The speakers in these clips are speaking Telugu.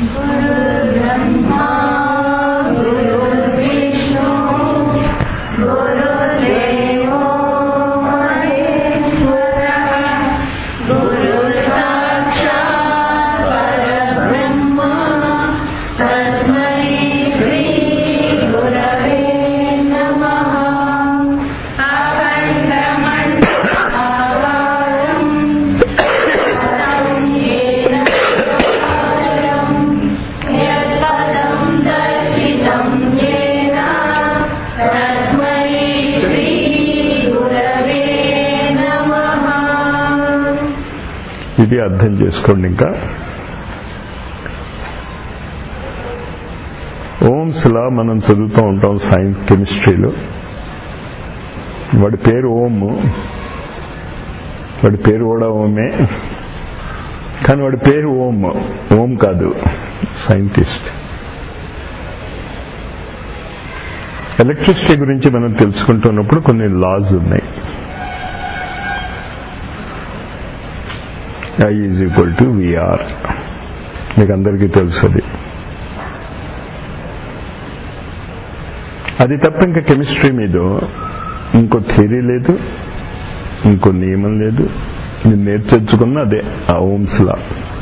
गुरुर्ब्रह्मा गुरुर्विष्णु गुरुर्देवो महेश्वरः गुरुसाक्षात् परब्रह्म तस्मै श्रीगुरवे नमः अखण्डमण्डलाकारम् तं येन चकारम् यत्पदं दर्शितं येन तस्मै श्रीगुरवे नमः ఇది అర్థం చేసుకోండి ఇంకా ఓమ్స్ లా మనం చదువుతూ ఉంటాం సైన్స్ కెమిస్ట్రీలో వాడి పేరు ఓం వాడి పేరు కూడా ఓమే కానీ వాడి పేరు ఓం ఓం కాదు సైంటిస్ట్ ఎలక్ట్రిసిటీ గురించి మనం తెలుసుకుంటున్నప్పుడు కొన్ని లాస్ ఉన్నాయి I is equal to VR మీకు అందరికీ తెలుసు అది అది తప్ప ఇంకా కెమిస్ట్రీ మీద ఇంకో థియరీ లేదు ఇంకో నియమం లేదు మీరు నేర్చుకున్న అదే ఆ ఓమ్స్ లా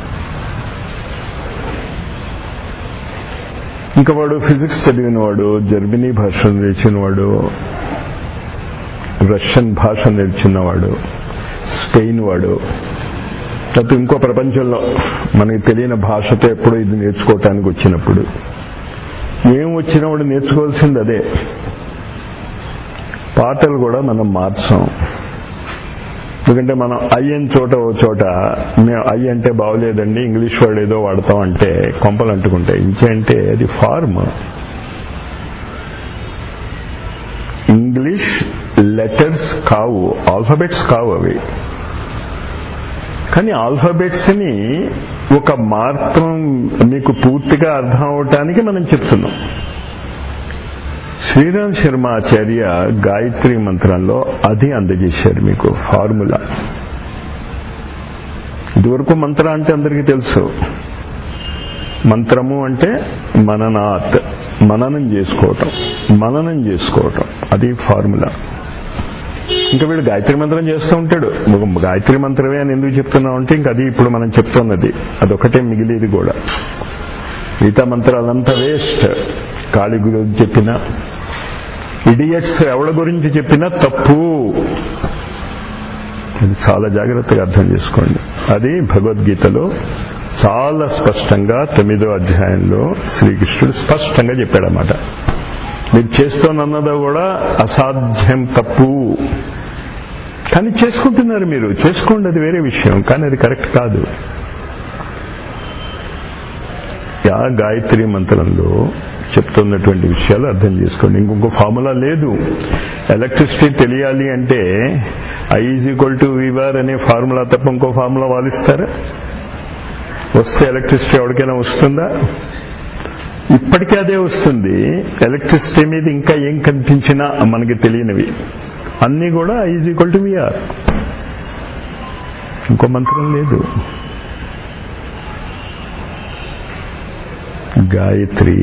ఇంకా వాడు ఫిజిక్స్ చదివిన వాడు జర్మనీ భాష నేర్చినవాడు రష్యన్ భాష నేర్చున్నవాడు స్పెయిన్ వాడు లేకపోతే ఇంకో ప్రపంచంలో మనకి తెలియని భాషతో ఎప్పుడు ఇది నేర్చుకోవటానికి వచ్చినప్పుడు ఏం వచ్చినా వాడు నేర్చుకోవాల్సింది అదే పాటలు కూడా మనం మార్చాం ఎందుకంటే మనం ఐ అని చోట ఓ చోట మేము ఐ అంటే బాగోలేదండి ఇంగ్లీష్ వర్డ్ ఏదో వాడతాం అంటే కొంపలు అంటుకుంటాయి ఇంకేంటే అది ఫార్మ్ ఇంగ్లీష్ లెటర్స్ కావు ఆల్ఫాబెట్స్ కావు అవి కానీ ఆల్ఫాబెట్స్ ని ఒక మాత్రం మీకు పూర్తిగా అర్థం అవటానికి మనం చెప్తున్నాం శ్రీరామ్ శర్మ ఆచార్య గాయత్రి మంత్రంలో అది అందజేశారు మీకు ఫార్ములా ఇదివరకు మంత్ర అంటే అందరికీ తెలుసు మంత్రము అంటే మననాత్ మననం చేసుకోవటం మననం చేసుకోవటం అది ఫార్ములా ఇంకా వీడు గాయత్రి మంత్రం చేస్తూ ఉంటాడు ఒక గాయత్రి మంత్రమే అని ఎందుకు చెప్తున్నాం అంటే ఇంకా అది ఇప్పుడు మనం చెప్తున్నది అదొకటే మిగిలిది కూడా మిగతా మంత్రాలంతా వేస్ట్ కాళి గురించి చెప్పిన ఇడియట్స్ ఎవడ గురించి చెప్పినా తప్పు ఇది చాలా జాగ్రత్తగా అర్థం చేసుకోండి అది భగవద్గీతలో చాలా స్పష్టంగా తొమ్మిదో అధ్యాయంలో శ్రీకృష్ణుడు స్పష్టంగా చెప్పాడన్నమాట మీరు చేస్తోనన్నదో కూడా అసాధ్యం తప్పు కానీ చేసుకుంటున్నారు మీరు చేసుకోండి అది వేరే విషయం కానీ అది కరెక్ట్ కాదు యా గాయత్రి మంత్రంలో చెప్తున్నటువంటి విషయాలు అర్థం చేసుకోండి ఇంకొక ఫార్ములా లేదు ఎలక్ట్రిసిటీ తెలియాలి అంటే I is equal to VR అనే ఫార్ములా తప్ప ఇంకో ఫార్ములా వాదిస్తారా వస్తే ఎలక్ట్రిసిటీ ఎవరికైనా వస్తుందా ఇప్పటికీ అదే వస్తుంది ఎలక్ట్రిసిటీ మీద ఇంకా ఏం కనిపించినా మనకి తెలియనివి అన్నీ కూడా ఈజ్ ఈక్వల్ టు విఆర్ ఇంకో మంత్రం లేదు గాయత్రి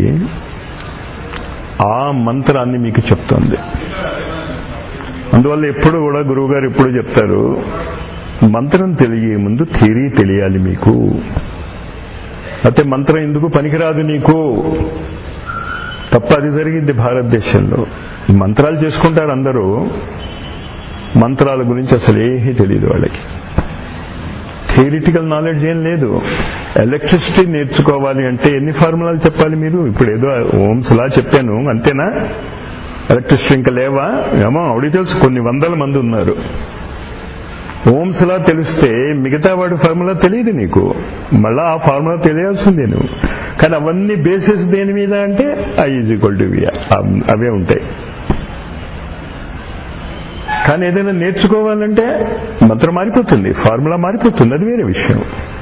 ఆ మంత్రాన్ని మీకు చెప్తోంది అందువల్ల ఎప్పుడు కూడా గురువు గారు ఎప్పుడు చెప్తారు మంత్రం తెలియ ముందు థియరీ తెలియాలి మీకు అయితే మంత్రం ఎందుకు పనికిరాదు నీకు తప్ప అది జరిగింది భారతదేశంలో మంత్రాలు చేసుకుంటారు అందరూ మంత్రాల గురించి అసలు ఏమీ తెలియదు వాళ్ళకి థియరిటికల్ నాలెడ్జ్ ఏం లేదు ఎలక్ట్రిసిటీ నేర్చుకోవాలి అంటే ఎన్ని ఫార్ములాలు చెప్పాలి మీరు ఇప్పుడు ఏదో ఓమ్స్ లా చెప్పాను అంతేనా ఎలక్ట్రిసిటీ ఇంకా లేవా ఏమో ఆవిడ తెలుసు కొన్ని వందల మంది ఉన్నారు ఓమ్స్ లా తెలిస్తే మిగతా వాడి ఫార్ములా తెలియదు నీకు మళ్ళా ఆ ఫార్ములా తెలియాల్సిందే నువ్వు కానీ అవన్నీ బేసిస్ దేని మీద అంటే ఐ ఈజ్ ఈక్వల్ టు అవే ఉంటాయి కానీ ఏదైనా నేర్చుకోవాలంటే మంత్రం మారిపోతుంది ఫార్ములా మారిపోతుంది అది వేరే విషయం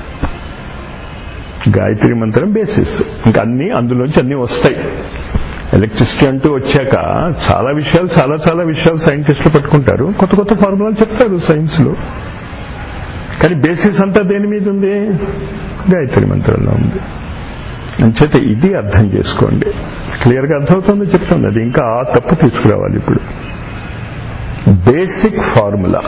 గాయత్రి మంత్రం బేసిస్ ఇంకా అన్ని అందులోంచి అన్ని వస్తాయి ఎలక్ట్రిసిటీ అంటూ వచ్చాక చాలా విషయాలు చాలా చాలా విషయాలు సైంటిస్టులు పట్టుకుంటారు కొత్త కొత్త ఫార్ములాలు చెప్తారు సైన్స్ లో కానీ బేసిస్ అంతా దేని మీద ఉంది గాయత్రి మంత్రంలో ఉంది అంచేత ఇది అర్థం చేసుకోండి క్లియర్గా అర్థమవుతుందో చెప్తుంది అది ఇంకా ఆ తప్పు తీసుకురావాలి ఇప్పుడు బేసిక్ ఫార్ములా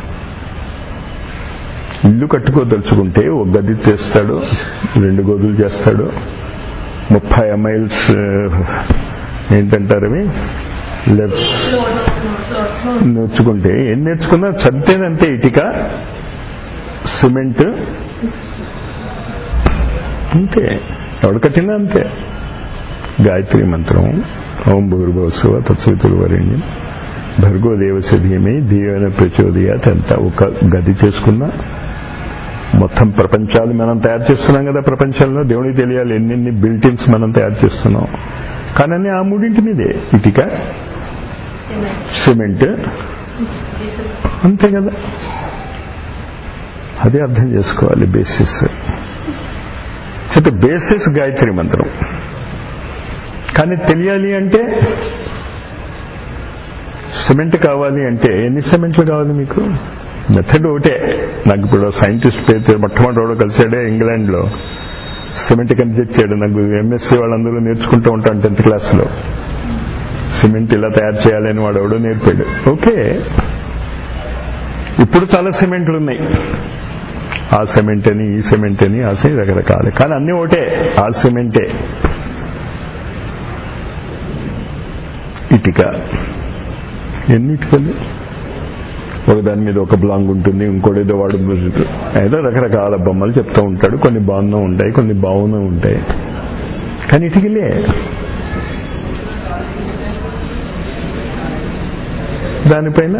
ఇల్లు కట్టుకోదలుచుకుంటే ఒక గది చేస్తాడు రెండు గదులు చేస్తాడు ముప్పై ఎంఐల్స్ ఏంటంటారు అవి లెఫ్ట్ నేర్చుకుంటే ఏం నేర్చుకున్నా చదివేదంతే ఇటుక సిమెంట్ అంతే ఎవడు కట్టినా అంతే గాయత్రి మంత్రం ఓం భూర్భవస్వ తత్సవితులు వరేణ్యం భర్గో దేవసధీమై దీవెన ప్రచోదయాత్ అంతా ఒక గది చేసుకున్నా మొత్తం ప్రపంచాలు మనం తయారు చేస్తున్నాం కదా ప్రపంచంలో దేవునికి తెలియాలి ఎన్నెన్ని బిల్టిన్స్ మనం తయారు చేస్తున్నాం కానీ అన్ని ఆ మూడింటి మీదే ఇటుక సిమెంట్ అంతే కదా అదే అర్థం చేసుకోవాలి బేసిస్ అయితే బేసిస్ గాయత్రి మంత్రం కానీ తెలియాలి అంటే సిమెంట్ కావాలి అంటే ఎన్ని సిమెంట్లు కావాలి మీకు మెథడ్ ఒకటే నాకు ఇప్పుడు సైంటిస్ట్ పేరు మొట్టమొదటి కలిసాడే ఇంగ్లాండ్లో సిమెంట్ కనిపించాడు నాకు ఎంఎస్సీ వాళ్ళందరూ నేర్చుకుంటూ ఉంటాను టెన్త్ క్లాస్లో సిమెంట్ ఇలా తయారు చేయాలని వాడు ఎవడో నేర్పాడు ఓకే ఇప్పుడు చాలా సిమెంట్లు ఉన్నాయి ఆ సిమెంట్ అని ఈ సిమెంట్ అని ఆ సిమెంట్ రకరకాలు కానీ అన్నీ ఒకటే ఆ సిమెంటే ఇటుక ఎన్ని ఇటుకలు ఒకదాని మీద ఒక బ్లాంగ్ ఉంటుంది ఇంకోటి ఏదో వాడు ఏదో రకరకాల బొమ్మలు చెప్తూ ఉంటాడు కొన్ని బాగున్నా ఉంటాయి కొన్ని బాగున్నా ఉంటాయి కానీ ఇటుకలే దానిపైన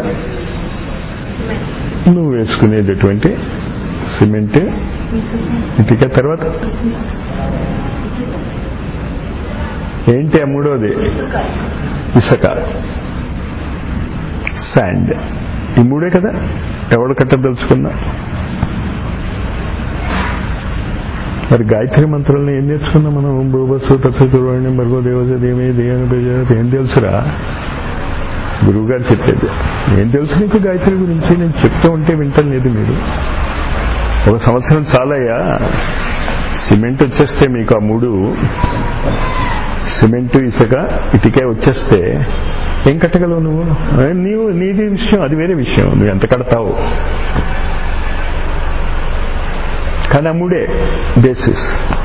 నువ్వు వేసుకునేటటువంటి సిమెంట్ ఇటుక తర్వాత ఏంటి ఆ మూడోది ఇసుక శాండ్ ఈ మూడే కదా ఎవడు కట్టదలుచుకున్నా మరి గాయత్రి మంత్రాలను ఏం నేర్చుకున్నాం మనం ఓం భూవస్సు తత్సూర్వాణి మర్గో దేవత దేమే దేవని ప్రజాత ఏం తెలుసురా గురువు గారు చెప్పేది ఏం తెలుసు నీకు గాయత్రి గురించి నేను చెప్తూ ఉంటే వింటాను లేదు మీరు ఒక సంవత్సరం చాలయ్యా సిమెంట్ వచ్చేస్తే మీకు ఆ మూడు సిమెంట్ ఇసుక ఇటుకే వచ్చేస్తే ఏం కట్టగలవు నువ్వు నీవు నీది విషయం అది వేరే విషయం నువ్వు ఎంత కడతావు కానీ ఆ మూడే బేసిస్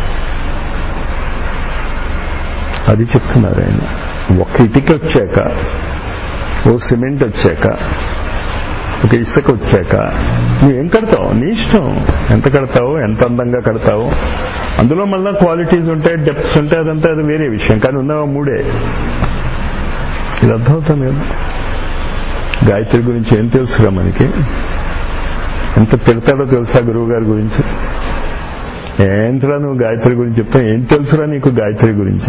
అది చెప్తున్నారు ఆయన ఒక ఇటుక వచ్చాక ఓ సిమెంట్ వచ్చాక ఒక ఇసుక వచ్చాక నువ్వేం కడతావు నీ ఇష్టం ఎంత కడతావు ఎంత అందంగా కడతావు అందులో మళ్ళీ క్వాలిటీస్ ఉంటాయి డెప్త్స్ ఉంటాయి అదంతా అది వేరే విషయం కానీ ఉన్నవా మూడే ఇది అర్థమవుతుంది కదా గాయత్రి గురించి ఏం తెలుసురా మనకి ఎంత తిడతాడో తెలుసా గురువు గారి గురించి ఏంట్రా నువ్వు గాయత్రి గురించి చెప్తావు ఏం తెలుసురా నీకు గాయత్రి గురించి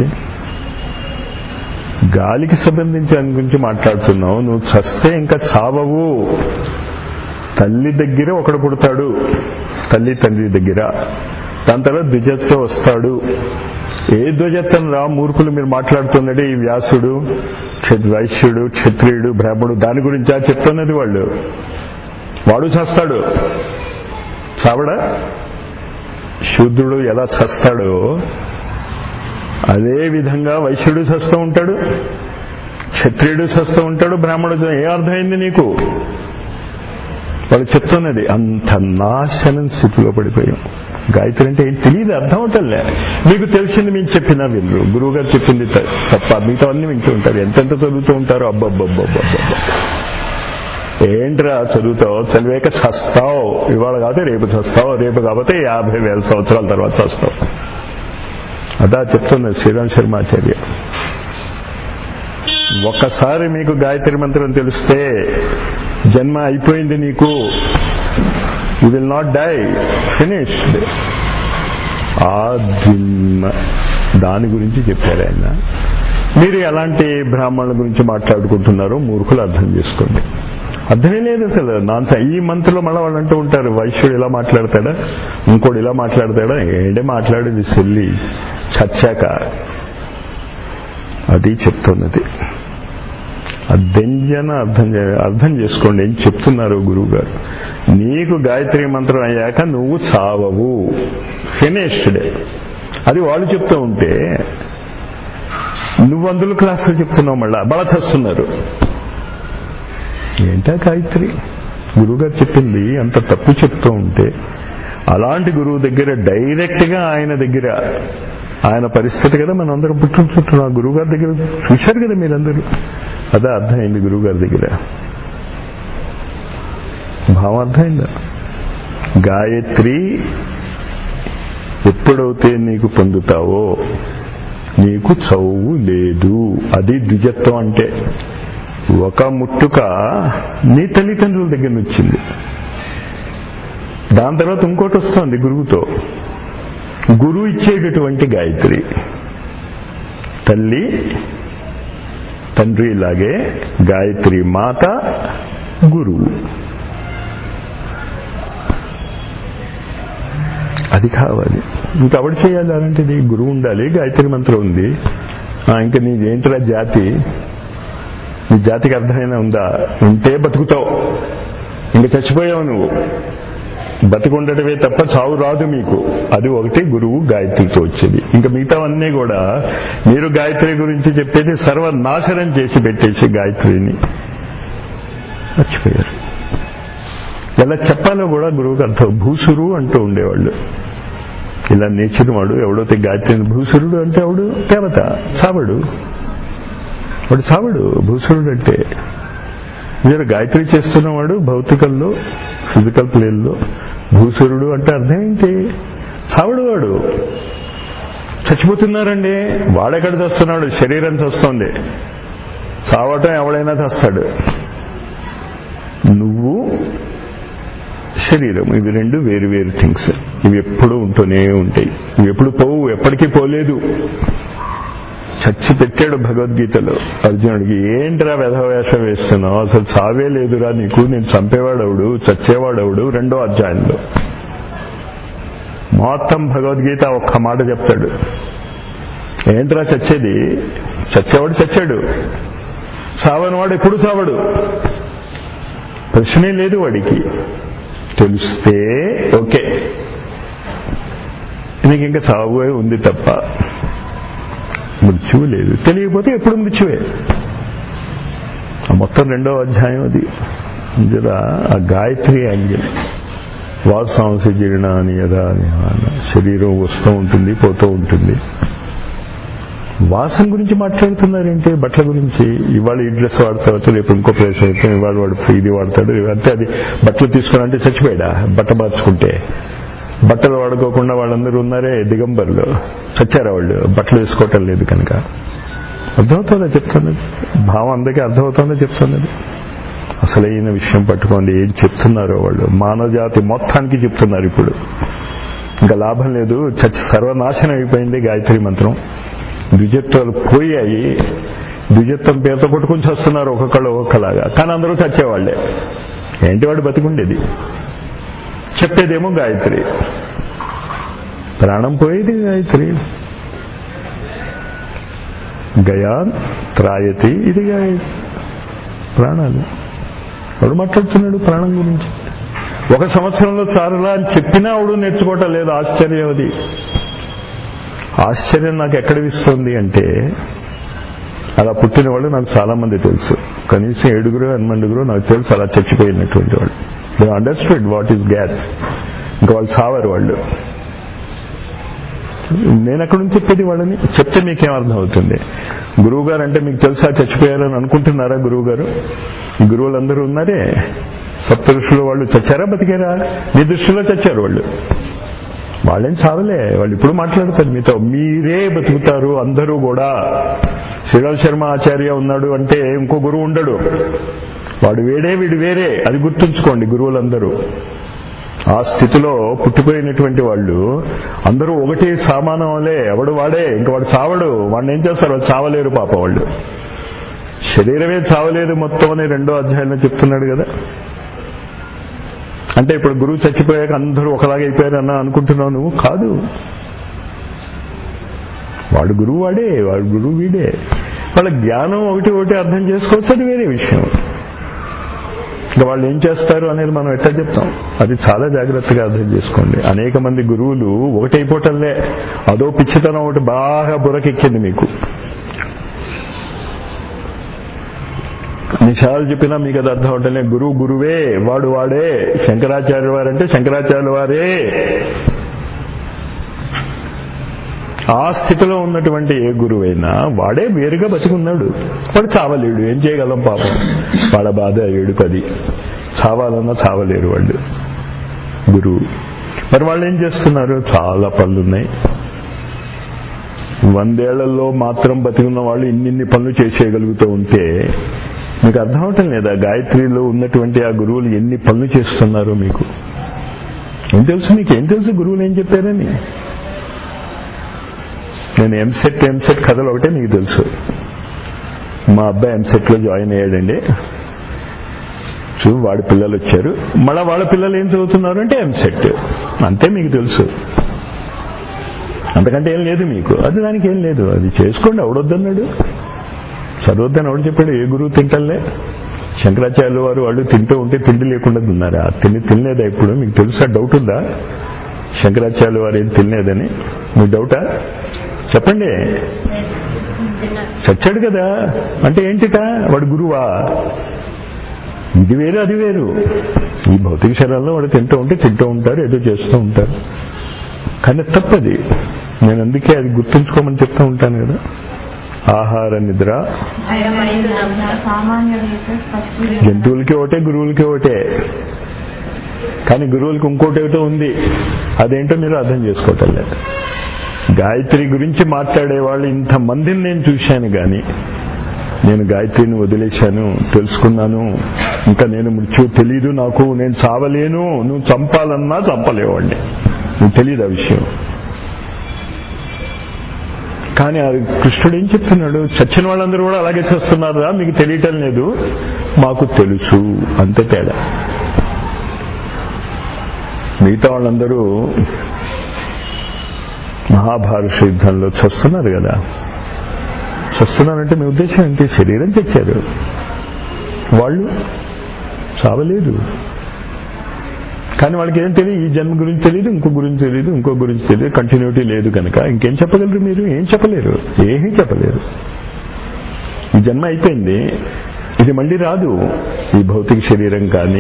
గాలికి సంబంధించి దాని గురించి మాట్లాడుతున్నావు నువ్వు చస్తే ఇంకా చావవు తల్లి దగ్గర ఒకడు పుడతాడు తల్లి తండ్రి దగ్గర దాని తర్వాత ద్విజత్వం వస్తాడు ఏ ధ్వజత్వం రా మూర్ఖులు మీరు మాట్లాడుతున్నది ఈ వ్యాసుడు వైశ్యుడు క్షత్రియుడు బ్రాహ్మణుడు దాని గురించా చెప్తున్నది వాళ్ళు వాడు చస్తాడు చావడా శూద్రుడు ఎలా చస్తాడో అదే విధంగా వైశ్యుడు చస్తూ ఉంటాడు క్షత్రియుడు చస్తూ ఉంటాడు బ్రాహ్మణుడు ఏ అర్థమైంది నీకు వాళ్ళు చెప్తున్నది అంత నాశనం స్థితిలో పడిపోయాం గాయత్రి అంటే ఏం తెలియదు అర్థం అవటంలే మీకు తెలిసింది మీకు చెప్పినా వీళ్ళు గురువు గారు చెప్పింది తప్ప మిగతా అన్ని వింటూ ఉంటారు ఎంతెంత చదువుతూ ఉంటారో అబ్బబ్బబ్బబ్బబ్బ ఏంట్రా చదువుతావు చదివాక చస్తావు ఇవాళ కాకపోతే రేపు చస్తావు రేపు కాకపోతే యాభై వేల సంవత్సరాల తర్వాత చస్తావు అదా చెప్తున్నది శ్రీరామ్ శర్మాచార్య ఒక్కసారి మీకు గాయత్రి మంత్రం తెలిస్తే జన్మ అయిపోయింది నీకు you will not die finished ఆ దిమ్మ దాని గురించి చెప్పారు ఆయన మీరు ఎలాంటి బ్రాహ్మణుల గురించి మాట్లాడుకుంటున్నారో మూర్ఖులు అర్థం చేసుకోండి అర్థమే లేదు అసలు నాన్ ఈ మంత్రులు మళ్ళీ వాళ్ళు అంటూ ఉంటారు వైశ్యుడు ఇలా మాట్లాడతాడా ఇంకోటి ఇలా మాట్లాడతాడా ఏంటే మాట్లాడేది సెల్లి చచ్చాక అది చెప్తున్నది అద్దెంజన అర్థం అర్థం చేసుకోండి ఏం చెప్తున్నారు గురువు గారు నీకు గాయత్రి మంత్రం అయ్యాక నువ్వు చావవు ఫినిష్డ్ అది వాళ్ళు చెప్తూ ఉంటే నువ్వు అందులో క్లాసులు చెప్తున్నావు మళ్ళా బల చేస్తున్నారు ఏంటా గాయత్రి గురువుగారు చెప్పింది అంత తప్పు చెప్తూ ఉంటే అలాంటి గురువు దగ్గర డైరెక్ట్ గా ఆయన దగ్గర ఆయన పరిస్థితి కదా మనం అందరం పుట్టుకుంటున్నాం గురువు గారి దగ్గర చూశారు కదా మీరందరూ అదే అర్థమైంది గురువు గారి దగ్గర భావం అర్థమైందా గాయత్రి ఎప్పుడైతే నీకు పొందుతావో నీకు చదువు లేదు అది ద్విజత్వం అంటే ఒక ముట్టుక నీ తల్లిదండ్రుల దగ్గర నుంచి వచ్చింది దాని తర్వాత ఇంకోటి వస్తుంది గురువుతో గురువు ఇచ్చేటటువంటి గాయత్రి తల్లి తండ్రి లాగే గాయత్రి మాత గురువు అది కావాలి ఇంకా ఎవడు చేయాలి అలాంటిది గురువు ఉండాలి గాయత్రి మంత్రం ఉంది ఆ, ఇంకా నీదేంటిరా జాతి నీ జాతికి అర్థమైనా ఉందా ఉంటే బతుకుతావు ఇంకా చచ్చిపోయావు నువ్వు బతికుండటమే తప్ప చావు రాదు మీకు అది ఒకటి గురువు గాయత్రితో వచ్చేది ఇంకా మిగతావన్నీ కూడా మీరు గాయత్రి గురించి చెప్పేది సర్వనాశనం చేసి పెట్టేసి గాయత్రిని మర్చిపోయారు ఎలా చెప్పాలో కూడా గురువుకి అర్థం భూసురు అంటూ ఉండేవాళ్ళు ఇలా నేర్చిన వాడు ఎవడైతే గాయత్రిని భూసురుడు అంటే ఎవడు దేవత చావడు వాడు చావడు భూసురుడు అంటే మీరు గాయత్రి చేస్తున్నవాడు భౌతికంలో ఫిజికల్ ప్లేన్లో భూసురుడు అంటే అర్థం ఏంటి చావడు వాడు చచ్చిపోతున్నారండి వాడెక్కడ చస్తున్నాడు శరీరం చస్తుంది చావటం ఎవడైనా చస్తాడు నువ్వు శరీరం ఇవి రెండు వేరు వేరు థింగ్స్ ఇవి ఎప్పుడూ ఉంటూనే ఉంటాయి ఇవి ఎప్పుడు పోవు ఎప్పటికీ పోలేదు చచ్చి పెట్టాడు భగవద్గీతలో అర్జునుడికి ఏంట్రా వెధవేషం వేస్తున్నావు అసలు చావే లేదురా నీకు నేను చంపేవాడవుడు చచ్చేవాడవుడు రెండో అధ్యాయంలో మొత్తం భగవద్గీత ఒక్క మాట చెప్తాడు ఏంట్రా చచ్చేది చచ్చేవాడు చచ్చాడు చావనివాడు ఎప్పుడు చావడు ప్రశ్నే లేదు వాడికి తెలిస్తే ఓకే నీకు ఇంకా చావే ఉంది తప్ప మృత్యువు లేదు తెలియకపోతే ఎప్పుడు మృత్యువే ఆ మొత్తం రెండో అధ్యాయం అది ఇందులో ఆ గాయత్రి యాంగిల్ వాసాంశ జీర్ణ అని యథా నిహాన శరీరం వస్తూ ఉంటుంది పోతూ ఉంటుంది వాసన గురించి మాట్లాడుతున్నారేంటి బట్టల గురించి ఇవాళ ఈ డ్రెస్ వాడతాడు రేపు ఇంకో ప్లేస్ అయితే ఇవాళ వాడు ఇది వాడతాడు అంటే అది బట్టలు తీసుకోవాలంటే చచ్చిపోయాడా బట్ట మార్చుకుంటే బట్టలు వాడుకోకుండా వాళ్ళందరూ ఉన్నారే దిగంబర్లు చచ్చారా వాళ్ళు బట్టలు వేసుకోవటం లేదు కనుక అర్థమవుతుందా చెప్తున్నది భావం అందరికీ అర్థమవుతుందా చెప్తున్నది అసలైన విషయం పట్టుకోండి ఏం చెప్తున్నారో వాళ్ళు మానవ జాతి మొత్తానికి చెప్తున్నారు ఇప్పుడు ఇంకా లాభం లేదు చచ్చి సర్వనాశనం అయిపోయింది గాయత్రి మంత్రం ద్విజత్వాలు పోయాయి ద్విజత్వం పేరుతో కొట్టుకుని చస్తున్నారు ఒక్కొక్కళ్ళు ఒక్కొక్కలాగా కానీ అందరూ చచ్చేవాళ్లే ఏంటి వాడు బతికుండేది చెప్పేదేమో గాయత్రి ప్రాణం పోయేది గాయత్రి గయాన్ త్రాయతి ఇది గాయత్రి ప్రాణాలు ఎవడు మాట్లాడుతున్నాడు ప్రాణం గురించి ఒక సంవత్సరంలో చారులా అని చెప్పినా ఆవిడ నేర్చుకోవటం లేదు ఆశ్చర్యం అది ఆశ్చర్యం నాకు ఎక్కడ ఇస్తుంది అంటే అలా పుట్టిన వాళ్ళు నాకు చాలా మంది తెలుసు కనీసం ఏడుగురు ఎనిమిదిగురు నాకు తెలుసు అలా చచ్చిపోయినటువంటి వాళ్ళు they understood what is gas ఇంకా వాళ్ళు సావరు వాళ్ళు నేను ఎక్కడి నుంచి చెప్పేది వాళ్ళని చెప్తే మీకేం అర్థం అవుతుంది గురువు గారు అంటే మీకు తెలుసా చచ్చిపోయారని అనుకుంటున్నారా గురువు గారు గురువులందరూ ఉన్నారే సప్త ఋషులు వాళ్ళు చచ్చారా బతికారా మీ దృష్టిలో చచ్చారు వాళ్ళు వాళ్ళేం చావలే వాళ్ళు ఇప్పుడు మాట్లాడతారు మీతో మీరే బతుకుతారు అందరూ కూడా శ్రీరామ్ శర్మ ఆచార్య ఉన్నాడు అంటే ఇంకో గురువు ఉండడు వాడు వేడే వీడు వేరే అది గుర్తుంచుకోండి గురువులందరూ ఆ స్థితిలో పుట్టిపోయినటువంటి వాళ్ళు అందరూ ఒకటి సామానం వలే ఎవడు వాడే ఇంక వాడు చావడు వాడిని ఏం చేస్తారు వాళ్ళు చావలేరు పాప వాళ్ళు శరీరమే చావలేదు మొత్తం అని రెండో అధ్యాయంలో చెప్తున్నాడు కదా అంటే ఇప్పుడు గురువు చచ్చిపోయాక అందరూ ఒకలాగా అయిపోయారు అన్న అనుకుంటున్నావు నువ్వు కాదు వాడు గురువు వాడే వాడు గురువు వీడే వాళ్ళ జ్ఞానం ఒకటి ఒకటి అర్థం చేసుకోవచ్చు అది వేరే విషయం ఇంకా వాళ్ళు ఏం చేస్తారు అనేది మనం ఎట్లా చెప్తాం అది చాలా జాగ్రత్తగా అర్థం చేసుకోండి అనేక మంది గురువులు ఒకటైపోవటంలే అదో పిచ్చితనం ఒకటి బాగా బురకెక్కింది మీకు నిషాలు చెప్పినా మీకు అది అర్థం అవటంలే గురువు గురువే వాడు వాడే శంకరాచార్య వారంటే శంకరాచార్య వారే ఆ స్థితిలో ఉన్నటువంటి ఏ గురువైనా వాడే వేరుగా బతికున్నాడు వాడు చావలేడు ఏం చేయగలం పాపం వాళ్ళ బాధ ఏడు పది చావాలన్నా చావలేరు వాళ్ళు గురువు మరి వాళ్ళు ఏం చేస్తున్నారు చాలా పనులున్నాయి వందేళ్లలో మాత్రం బతికున్న వాళ్ళు ఇన్నిన్ని పనులు చేసేయగలుగుతూ ఉంటే మీకు అర్థం అవటం లేదా గాయత్రిలో ఉన్నటువంటి ఆ గురువులు ఎన్ని పనులు చేస్తున్నారో మీకు ఏం తెలుసు మీకు ఏం తెలుసు గురువులు ఏం చెప్పారని నేను ఎంసెట్ ఎంసెట్ కథలు ఒకటే మీకు తెలుసు మా అబ్బాయి ఎంసెట్ లో జాయిన్ అయ్యాడండి చూ వాడి పిల్లలు వచ్చారు మళ్ళా వాళ్ళ పిల్లలు ఏం చదువుతున్నారు అంటే ఎంసెట్ అంతే మీకు తెలుసు అంతకంటే ఏం లేదు మీకు అది దానికి ఏం లేదు అది చేసుకోండి ఎవడొద్దన్నాడు చదవద్దని ఎవడు చెప్పాడు ఏ గురువు తింటలే శంకరాచార్యులు వారు వాళ్ళు తింటూ ఉంటే తిండి లేకుండా తిన్నారా తిని తినలేదా ఇప్పుడు మీకు తెలుసా డౌట్ ఉందా శంకరాచార్యులు వారు ఏం తినలేదని మీకు డౌటా చెప్పండి చచ్చాడు కదా అంటే ఏంటిట వాడు గురువా ఇది వేరు అది వేరు ఈ భౌతిక శరీరంలో వాడు తింటూ ఉంటే తింటూ ఉంటారు ఏదో చేస్తూ ఉంటారు కానీ తప్పది నేను అందుకే అది గుర్తుంచుకోమని చెప్తూ ఉంటాను కదా ఆహార నిద్ర సామాన్యుడైతే ఫస్ట్ జంతువులకి ఒకటే గురువులకి ఒకటే కానీ గురువులకి ఇంకోటి ఏటో ఉంది అదేంటో మీరు అర్థం చేసుకోవటం లేదు గాయత్రి గురించి మాట్లాడే వాళ్ళు ఇంతమందిని నేను చూశాను కానీ నేను గాయత్రిని వదిలేశాను తెలుసుకున్నాను ఇంకా నేను మృత్యు తెలీదు నాకు నేను చావలేను నువ్వు చంపాలన్నా చంపలేవండి నువ్వు తెలియదు ఆ విషయం కానీ అది కృష్ణుడు ఏం చెప్తున్నాడు చచ్చిన వాళ్ళందరూ కూడా అలాగే చేస్తున్నారా మీకు తెలియటం లేదు మాకు తెలుసు అంతే తేడా మిగతా వాళ్ళందరూ మహాభారత యుద్ధంలో చస్తున్నారు కదా చస్తున్నారంటే మీ ఉద్దేశం ఏంటి శరీరం తెచ్చారు వాళ్ళు చావలేదు కానీ వాళ్ళకి ఏం తెలియదు ఈ జన్మ గురించి తెలియదు ఇంకో గురించి తెలియదు ఇంకో గురించి తెలియదు కంటిన్యూటీ లేదు కనుక ఇంకేం చెప్పగలరు మీరు ఏం చెప్పలేరు ఏమీ చెప్పలేరు ఈ జన్మ అయిపోయింది ఇది మళ్ళీ రాదు ఈ భౌతిక శరీరం కానీ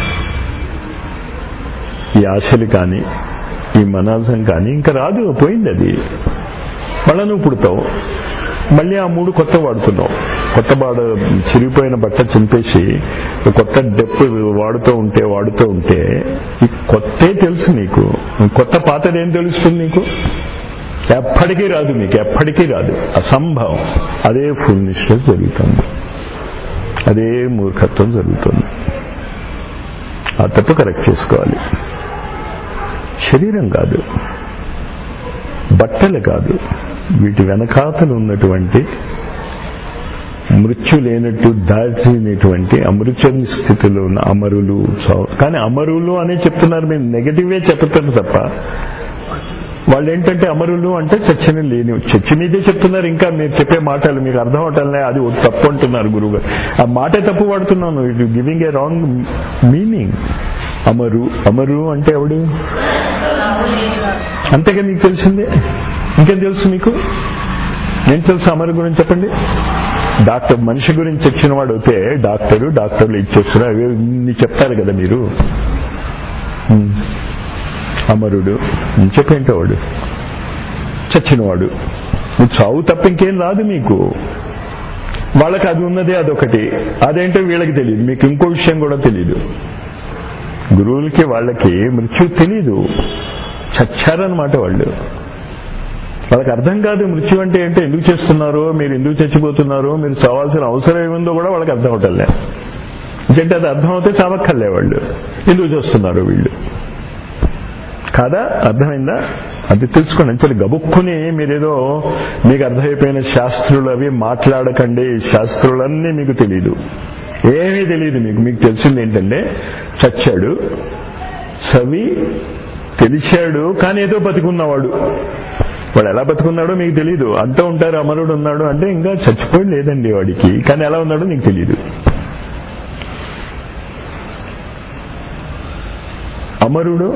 ఈ ఆశలు కానీ ఈ మనాసం కానీ ఇంకా రాదు పోయింది అది మళ్ళా నువ్వు పుడతావు మళ్ళీ ఆ మూడు కొత్త వాడుతున్నావు కొత్త బాడ చిరిగిపోయిన బట్ట చింపేసి కొత్త డెప్ వాడుతూ ఉంటే వాడుతూ ఉంటే ఈ కొత్తే తెలుసు నీకు కొత్త పాతది ఏం తెలుస్తుంది నీకు ఎప్పటికీ రాదు మీకు ఎప్పటికీ రాదు అసంభవం అదే ఫుల్నిష్నెస్ జరుగుతుంది అదే మూర్ఖత్వం జరుగుతుంది ఆ తప్పు కరెక్ట్ చేసుకోవాలి శరీరం కాదు బట్టలు కాదు వీటి వెనకాతలు ఉన్నటువంటి మృత్యు లేనట్టు దాచినటువంటి అమృత్యం స్థితిలో ఉన్న అమరులు చావు- కానీ అమరులు అనే చెప్తున్నారు మీరు నెగటివే చెప్తారు తప్ప వాళ్ళు ఏంటంటే అమరులు అంటే చచ్చిన లేని చచ్చి మీదే చెప్తున్నారు ఇంకా మీరు చెప్పే మాటలు మీకు అర్థం అవటంలే అది ఒక తప్పు అంటున్నారు గురువు ఆ మాటే తప్పు వాడుతున్నాను it giving a wrong meaning అమరు అమరు అంటే ఎవడు అంతేగా మీకు తెలిసిందే ఇంకేం తెలుసు మీకు ఏం తెలుసు అమరు గురించి చెప్పండి డాక్టర్ మనిషి గురించి వచ్చిన వాడు అయితే డాక్టరు డాక్టర్లు ఇచ్చేస్తున్నారు అవి ఇన్ని చెప్తారు కదా మీరు ఉమ్. అమరుడు ఉమ్, చెప్పేంటో వాడు చచ్చినవాడు నువ్వు చావు తప్ప ఇంకేం రాదు మీకు వాళ్ళకి అది ఉన్నదే అదొకటి అదేంటో వీళ్ళకి తెలియదు మీకు ఇంకో విషయం కూడా తెలియదు గురువులకి వాళ్ళకి మృత్యు తెలీదు చచ్చారనమాట వాళ్ళు వాళ్ళకి అర్థం కాదు మృత్యు అంటే ఏంటో ఎందుకు చేస్తున్నారో మీరు ఎందుకు చచ్చిపోతున్నారో మీరు చావాల్సిన అవసరం ఏముందో కూడా వాళ్ళకి అర్థం అవటంలే ఎందుకంటే అది అర్థం అవుతే చావక్కర్లే వాళ్ళు ఎందుకు చేస్తున్నారు వీళ్ళు కాదా అర్థమైందా అది తెలుసుకోండి అంటే గబుక్కుని మీరేదో మీకు అర్థమైపోయిన శాస్త్రులు అవి మాట్లాడకండి శాస్త్రులన్నీ మీకు తెలియదు ఏమీ తెలియదు మీకు మీకు తెలిసింది ఏంటంటే చచ్చాడు చవి తెలిసాడు కానీ ఏదో బతికున్నవాడు వాడు ఎలా బతుకున్నాడో మీకు తెలియదు అంటూ ఉంటారు అమరుడు ఉన్నాడు అంటే ఇంకా చచ్చిపోయి లేదండి వాడికి కానీ ఎలా ఉన్నాడో నీకు తెలియదు అమరుడు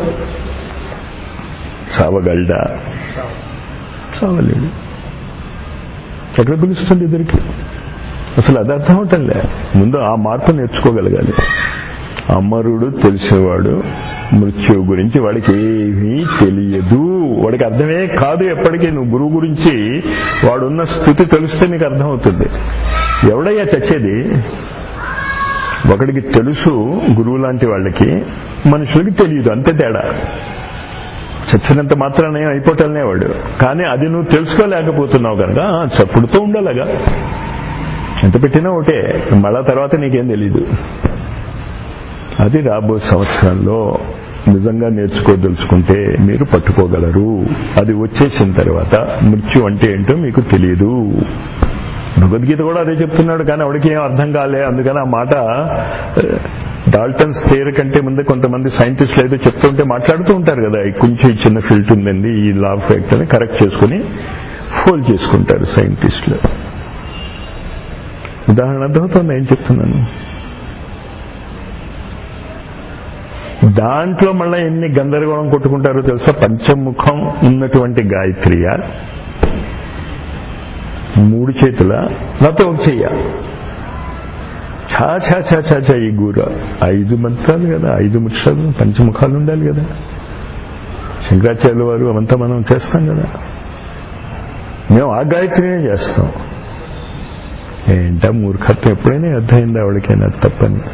చావగలడా చావలేడు ఎక్కడ పిలుస్తుంది ఇద్దరికి అసలు అది అర్థం అవటంలే ముందు ఆ మార్పు నేర్చుకోగలగాలి అమరుడు తెలిసేవాడు మృత్యువు గురించి వాడికి ఏమీ తెలియదు వాడికి అర్థమే కాదు ఎప్పటికీ నువ్వు గురువు గురించి వాడున్న స్థితి తెలిస్తే నీకు అర్థమవుతుంది ఎవడయ్యా చచ్చేది ఒకడికి తెలుసు గురువు లాంటి వాళ్ళకి మనుషులకి తెలియదు అంతే తేడా చచ్చినంత మాత్రాన ఏం అయిపోవటంలే వాడు కానీ అది నువ్వు తెలుసుకోలేకపోతున్నావు కనుక ఆ, చప్పుడుతూ ఉండాలగా ఎంత పెట్టినా ఒకటే మళ్ళా తర్వాత నీకేం తెలీదు అది రాబో సంవత్సరంలో నిజంగా నేర్చుకోదలుచుకుంటే మీరు పట్టుకోగలరు అది వచ్చేసిన తర్వాత మృత్యు అంటే ఏంటో మీకు తెలియదు భగవద్గీత కూడా అదే చెప్తున్నాడు కానీ ఆవిడకి ఏం అర్థం కాలే అందుకని ఆ మాట డాల్టన్స్ థియర్ కంటే ముందే కొంతమంది సైంటిస్టులు అయితే చెప్తుంటే మాట్లాడుతూ ఉంటారు కదా ఈ కొంచెం ఈ చిన్న ఫిల్ట్ ఉందండి ఈ లా ఆఫ్ ఫ్యాక్ట్ అని కరెక్ట్ చేసుకుని ఫోల్ చేసుకుంటారు సైంటిస్టులు ఉదాహరణ అర్థమవుతుంది ఏం చెప్తున్నాను దాంట్లో మళ్ళీ ఎన్ని గందరగోళం కొట్టుకుంటారో తెలుసా పంచముఖం ఉన్నటువంటి గాయత్రియ మూడు చేతుల లేకపోతే ఒక చెయ్య ఛా ఛా ఛా ఛా ఛా ఈ గూర ఐదు మంత్రాలు కదా ఐదు ముఖ్యాలు పంచముఖాలు ఉండాలి కదా శంకరాచార్యుల వారు అవంతా మనం చేస్తాం కదా మేము ఆ గాయత్రినే చేస్తాం ఏంటా మూర్ఖత్వం ఎప్పుడైనా అర్థమైంది ఆవిడకైనా అది తప్పని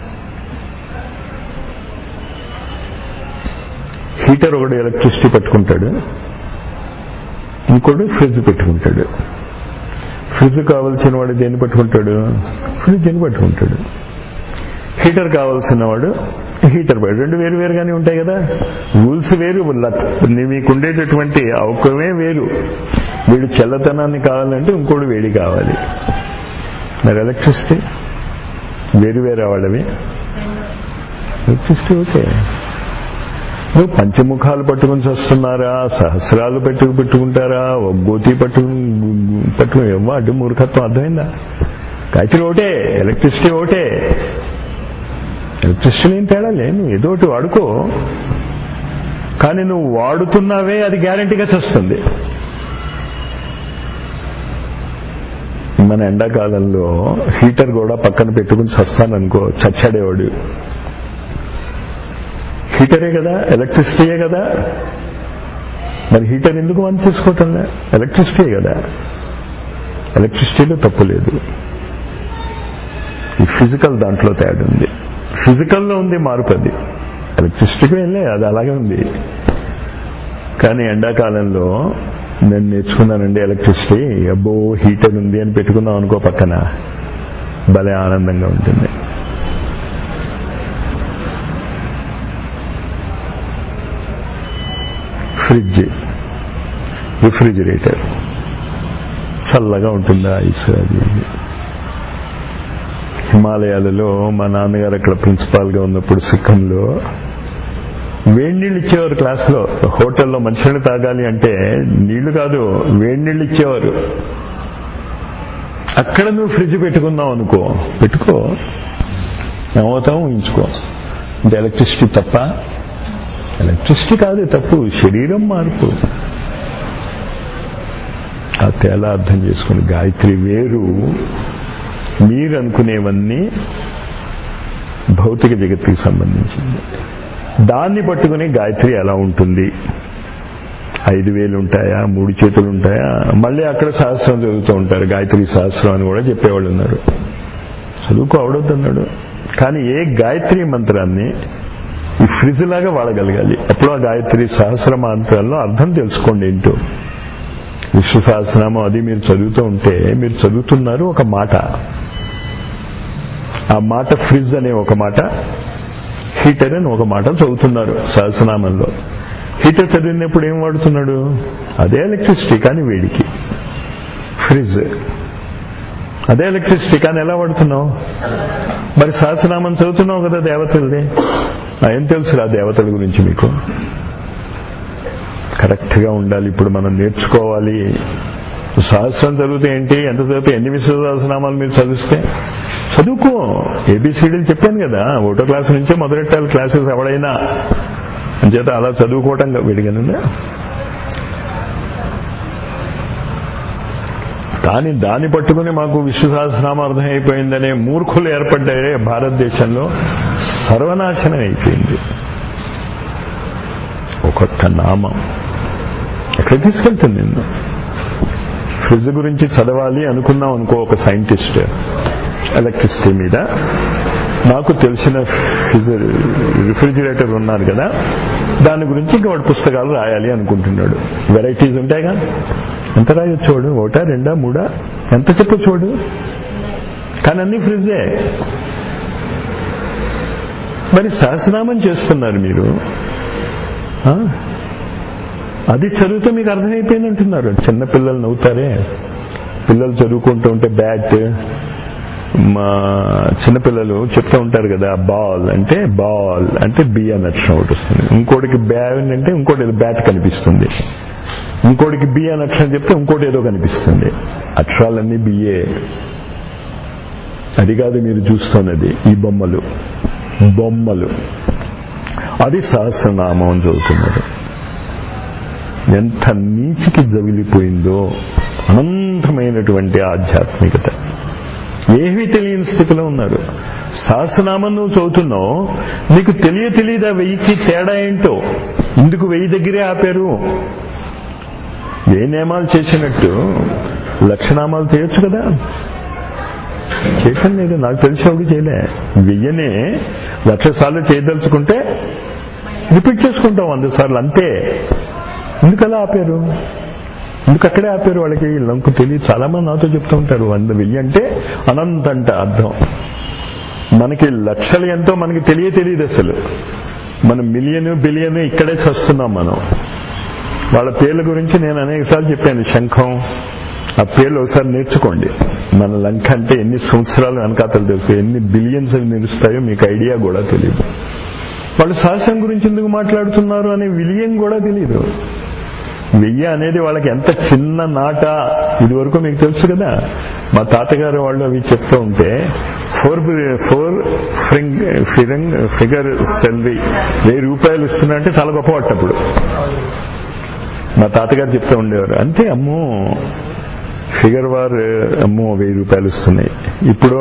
హీటర్ ఒకటి ఎలక్ట్రిసిటీ పట్టుకుంటాడు ఇంకోటి ఫ్రిడ్జ్ పెట్టుకుంటాడు ఫ్రిడ్జ్ కావాల్సిన వాడు దేన్ని పట్టుకుంటాడు ఫ్రిడ్జ్ అని పట్టుకుంటాడు హీటర్ కావాల్సిన వాడు హీటర్ పట్టు రెండు వేరు వేరుగానే ఉంటాయి కదా రూల్స్ వేరు లత్- మీకు ఉండేటటువంటి అవకమే వేరు వీడు చల్లతనాన్ని కావాలంటే ఇంకోటి వేడి కావాలి మరి ఎలక్ట్రిసిటీ వేరు వేరు వాళ్ళవి ఎలక్ట్రిసిటీ ఓకే నువ్వు పంచముఖాలు పట్టుకుని వస్తున్నారా సహస్రాలు పెట్టుకు పెట్టుకుంటారా గోతి పట్టు పట్టుకుని ఏమో అడ్డు మూర్ఖత్వం అర్థమైందా గాయత్రి ఒకటే ఎలక్ట్రిసిటీ ఒకటే ఎలక్ట్రిసిటీ ఏం తేడా లేదు ఏదో ఒకటి వాడుకో కానీ నువ్వు వాడుతున్నావే అది గ్యారంటీగా చస్తుంది మన ఎండాకాలంలో హీటర్ కూడా పక్కన పెట్టుకుని చస్తాననుకో చచ్చాడేవాడు హీటరే కదా ఎలక్ట్రిసిటీయే కదా మరి హీటర్ ఎందుకు ఆన్ చేసుకోవటంలే ఎలక్ట్రిసిటీయే కదా ఎలక్ట్రిసిటీలో తప్పు లేదు ఈ ఫిజికల్ దాంట్లో తేడా ఉంది ఫిజికల్లో ఉంది మార్పు అది ఎలక్ట్రిసిటీకి వెళ్ళే అది అలాగే ఉంది కానీ ఎండాకాలంలో నేను నేర్చుకున్నానండి ఎలక్ట్రిసిటీ అబ్బో హీటర్ ఉంది అని పెట్టుకున్నాం అనుకో పక్కన భలే ఆనందంగా ఉంటుంది ఫ్రిడ్జ్ రిఫ్రిజిరేటర్ చల్లగా ఉంటుందా ఐస్ అది ఇది. హిమాలయాలలో మా నాన్నగారు అక్కడ ప్రిన్సిపాల్గా ఉన్నప్పుడు సిక్కింలో వేడి నీళ్ళు ఇచ్చేవారు క్లాస్లో హోటల్లో మంచినీళ్ళు తాగాలి అంటే నీళ్లు కాదు వేడి నీళ్ళు ఇచ్చేవారు అక్కడ నువ్వు ఫ్రిడ్జ్ పెట్టుకున్నావు అనుకో పెట్టుకో ఏమవుతావు ఊహించుకో అంటే ఎలక్ట్రిసిటీ తప్ప ఎలక్ట్రిసిటీ కాదు తప్పు శరీరం మార్పు ఆ తేలా అర్థం చేసుకుని గాయత్రి వేరు మీరు అనుకునేవన్నీ భౌతిక జగత్తుకి సంబంధించింది దాన్ని పట్టుకుని గాయత్రి ఎలా ఉంటుంది ఐదు వేలు ఉంటాయా మూడు చేతులు ఉంటాయా మళ్ళీ అక్కడ సహస్రం చదువుతూ ఉంటారు గాయత్రి సహస్రం అని కూడా చెప్పేవాళ్ళు ఉన్నారు చదువుకో అవడొద్దన్నాడు కానీ ఏ గాయత్రి మంత్రాన్ని ఈ ఫ్రిజ్ లాగా వాడగలగాలి అప్పుడు ఆ గాయత్రి సహస్ర మంత్రాల్లో అర్థం తెలుసుకోండి ఏంటో విశ్వ సహస్రనామం అది మీరు చదువుతూ ఉంటే మీరు చదువుతున్నారు ఒక మాట ఆ మాట ఫ్రిజ్ అనే ఒక మాట హీటర్ అని ఒక మాట చదువుతున్నారు సహస్రనామంలో హీటర్ చదివినప్పుడు ఏం వాడుతున్నాడు అదే ఎలక్ట్రిసిటీ కానీ వేడికి ఫ్రిజ్ అదే ఎలక్ట్రిసిటీ కానీ ఎలా వాడుతున్నావు మరి సహస్రనామం చదువుతున్నావు కదా దేవతలది ఆ, ఏం తెలుసురా దేవతల గురించి మీకు కరెక్ట్గా ఉండాలి ఇప్పుడు మనం నేర్చుకోవాలి సహస్రం చదివితే ఏంటి ఎంత చదివితే ఎన్ని విశ్వ సహస్రనామాలు మీరు చదివిస్తే చదువుకో ఏబిసిడీలు చెప్పాను కదా ఒకటో క్లాస్ నుంచే మొదలెట్టాలి క్లాసెస్ ఎవడైనా అంచేత అలా చదువుకోవటం విడిగనుందా కానీ దాన్ని పట్టుకుని మాకు విశ్వ సహస్రనామం అర్థమైపోయిందనే మూర్ఖులు ఏర్పడ్డారే భారతదేశంలో సర్వనాశనం అయిపోయింది ఒక్కొక్క నామం ఎక్కడ తీసుకెళ్తుంది నిన్ను ఫ్రిడ్జ్ గురించి చదవాలి అనుకున్నాం అనుకో ఒక సైంటిస్ట్ ఎలక్ట్రిసిటీ మీద నాకు తెలిసిన రిఫ్రిజిరేటర్ ఉన్నారు కదా దాని గురించి ఇంకా వాడు పుస్తకాలు రాయాలి అనుకుంటున్నాడు వెరైటీస్ ఉంటాయిగా ఎంత రాయొచ్చు చూడు ఒకటా రెండా మూడా ఎంత చెప్పు చూడు కానీ అన్ని ఫ్రిడ్జే మరి సహస్రనామం చేస్తున్నారు మీరు ఆ? అది చదివితే మీకు అర్థమైపోయింది అంటున్నారు చిన్న పిల్లలు నవ్వుతారే పిల్లలు చదువుకుంటూ ఉంటే బ్యాట్ మా చిన్నపిల్లలు చెప్తూ ఉంటారు కదా బాల్ అంటే బాల్ అంటే బి అని అక్షరం ఒకటి వస్తుంది ఇంకోటికి బ్యాన్ అంటే ఇంకోటి ఏదో బ్యాట్ కనిపిస్తుంది ఇంకోటికి బి అని అక్షరం చెప్తే ఇంకోటి ఏదో కనిపిస్తుంది అక్షరాలన్నీ బిఏ అది కాదు మీరు చూస్తున్నది ఈ బొమ్మలు బొమ్మలు అది సహస్రనామం అని చదువుతున్నారు ఎంత నీచికి జవిలిపోయిందో అనంతమైనటువంటి ఆధ్యాత్మికత ఏమీ తెలియని స్థితిలో ఉన్నారు సహస్రనామం నువ్వు చదువుతున్నావు నీకు తెలియ తెలియదా వెయ్యికి తేడా ఏంటో ఇందుకు వెయ్యి దగ్గరే ఆపారు ఏ నియమాలు చేసినట్టు లక్షనామాలు చేయొచ్చు కదా చేయటం లేదు నాకు తెలిసి ఒకటి చేయలే వెయ్యనే లక్ష సార్లు చేయదలుచుకుంటే రిపీట్ చేసుకుంటాం వంద సార్లు అంతే ఎందుకలా ఆపారు ఎందుకు అక్కడే ఆపారు వాళ్ళకి నాకు తెలియదు చాలా మంది నాతో చెప్తూ ఉంటారు వంద వెయ్యి అంటే అనంతంట అర్థం మనకి లక్షలు ఎంతో మనకి తెలియ తెలియదు అసలు మనం మిలియన్ బిలియన్ ఇక్కడే చస్తున్నాం మనం వాళ్ళ పేర్ల గురించి నేను అనేకసార్లు చెప్పాను శంఖం ఆ పేర్లు ఒకసారి నేర్చుకోండి మన లంక అంటే ఎన్ని సంవత్సరాలు వెనకాతలు తెలుసు ఎన్ని బిలియన్స్ నిలుస్తాయో మీకు ఐడియా కూడా తెలియదు వాళ్ళు సహస్రం గురించి ఎందుకు మాట్లాడుతున్నారు అనే విలియం కూడా తెలియదు వెయ్యి అనేది వాళ్ళకి ఎంత చిన్న నాట ఇది వరకు మీకు తెలుసు కదా మా తాతగారు వాళ్ళు అవి చెప్తూ ఉంటే ఫోర్ ఫోర్ ఫ్రింగ్ ఫిరంగ్ ఫిగర్ సెల్రీ వెయ్యి రూపాయలు ఇస్తున్నారంటే చాలా గొప్ప పట్టప్పుడు మా తాతగారు చెప్తూ ఉండేవారు అంతే అమ్మో ఫిగర్ వార్ అమ్మో వెయ్యి రూపాయలు ఇస్తున్నాయి ఇప్పుడు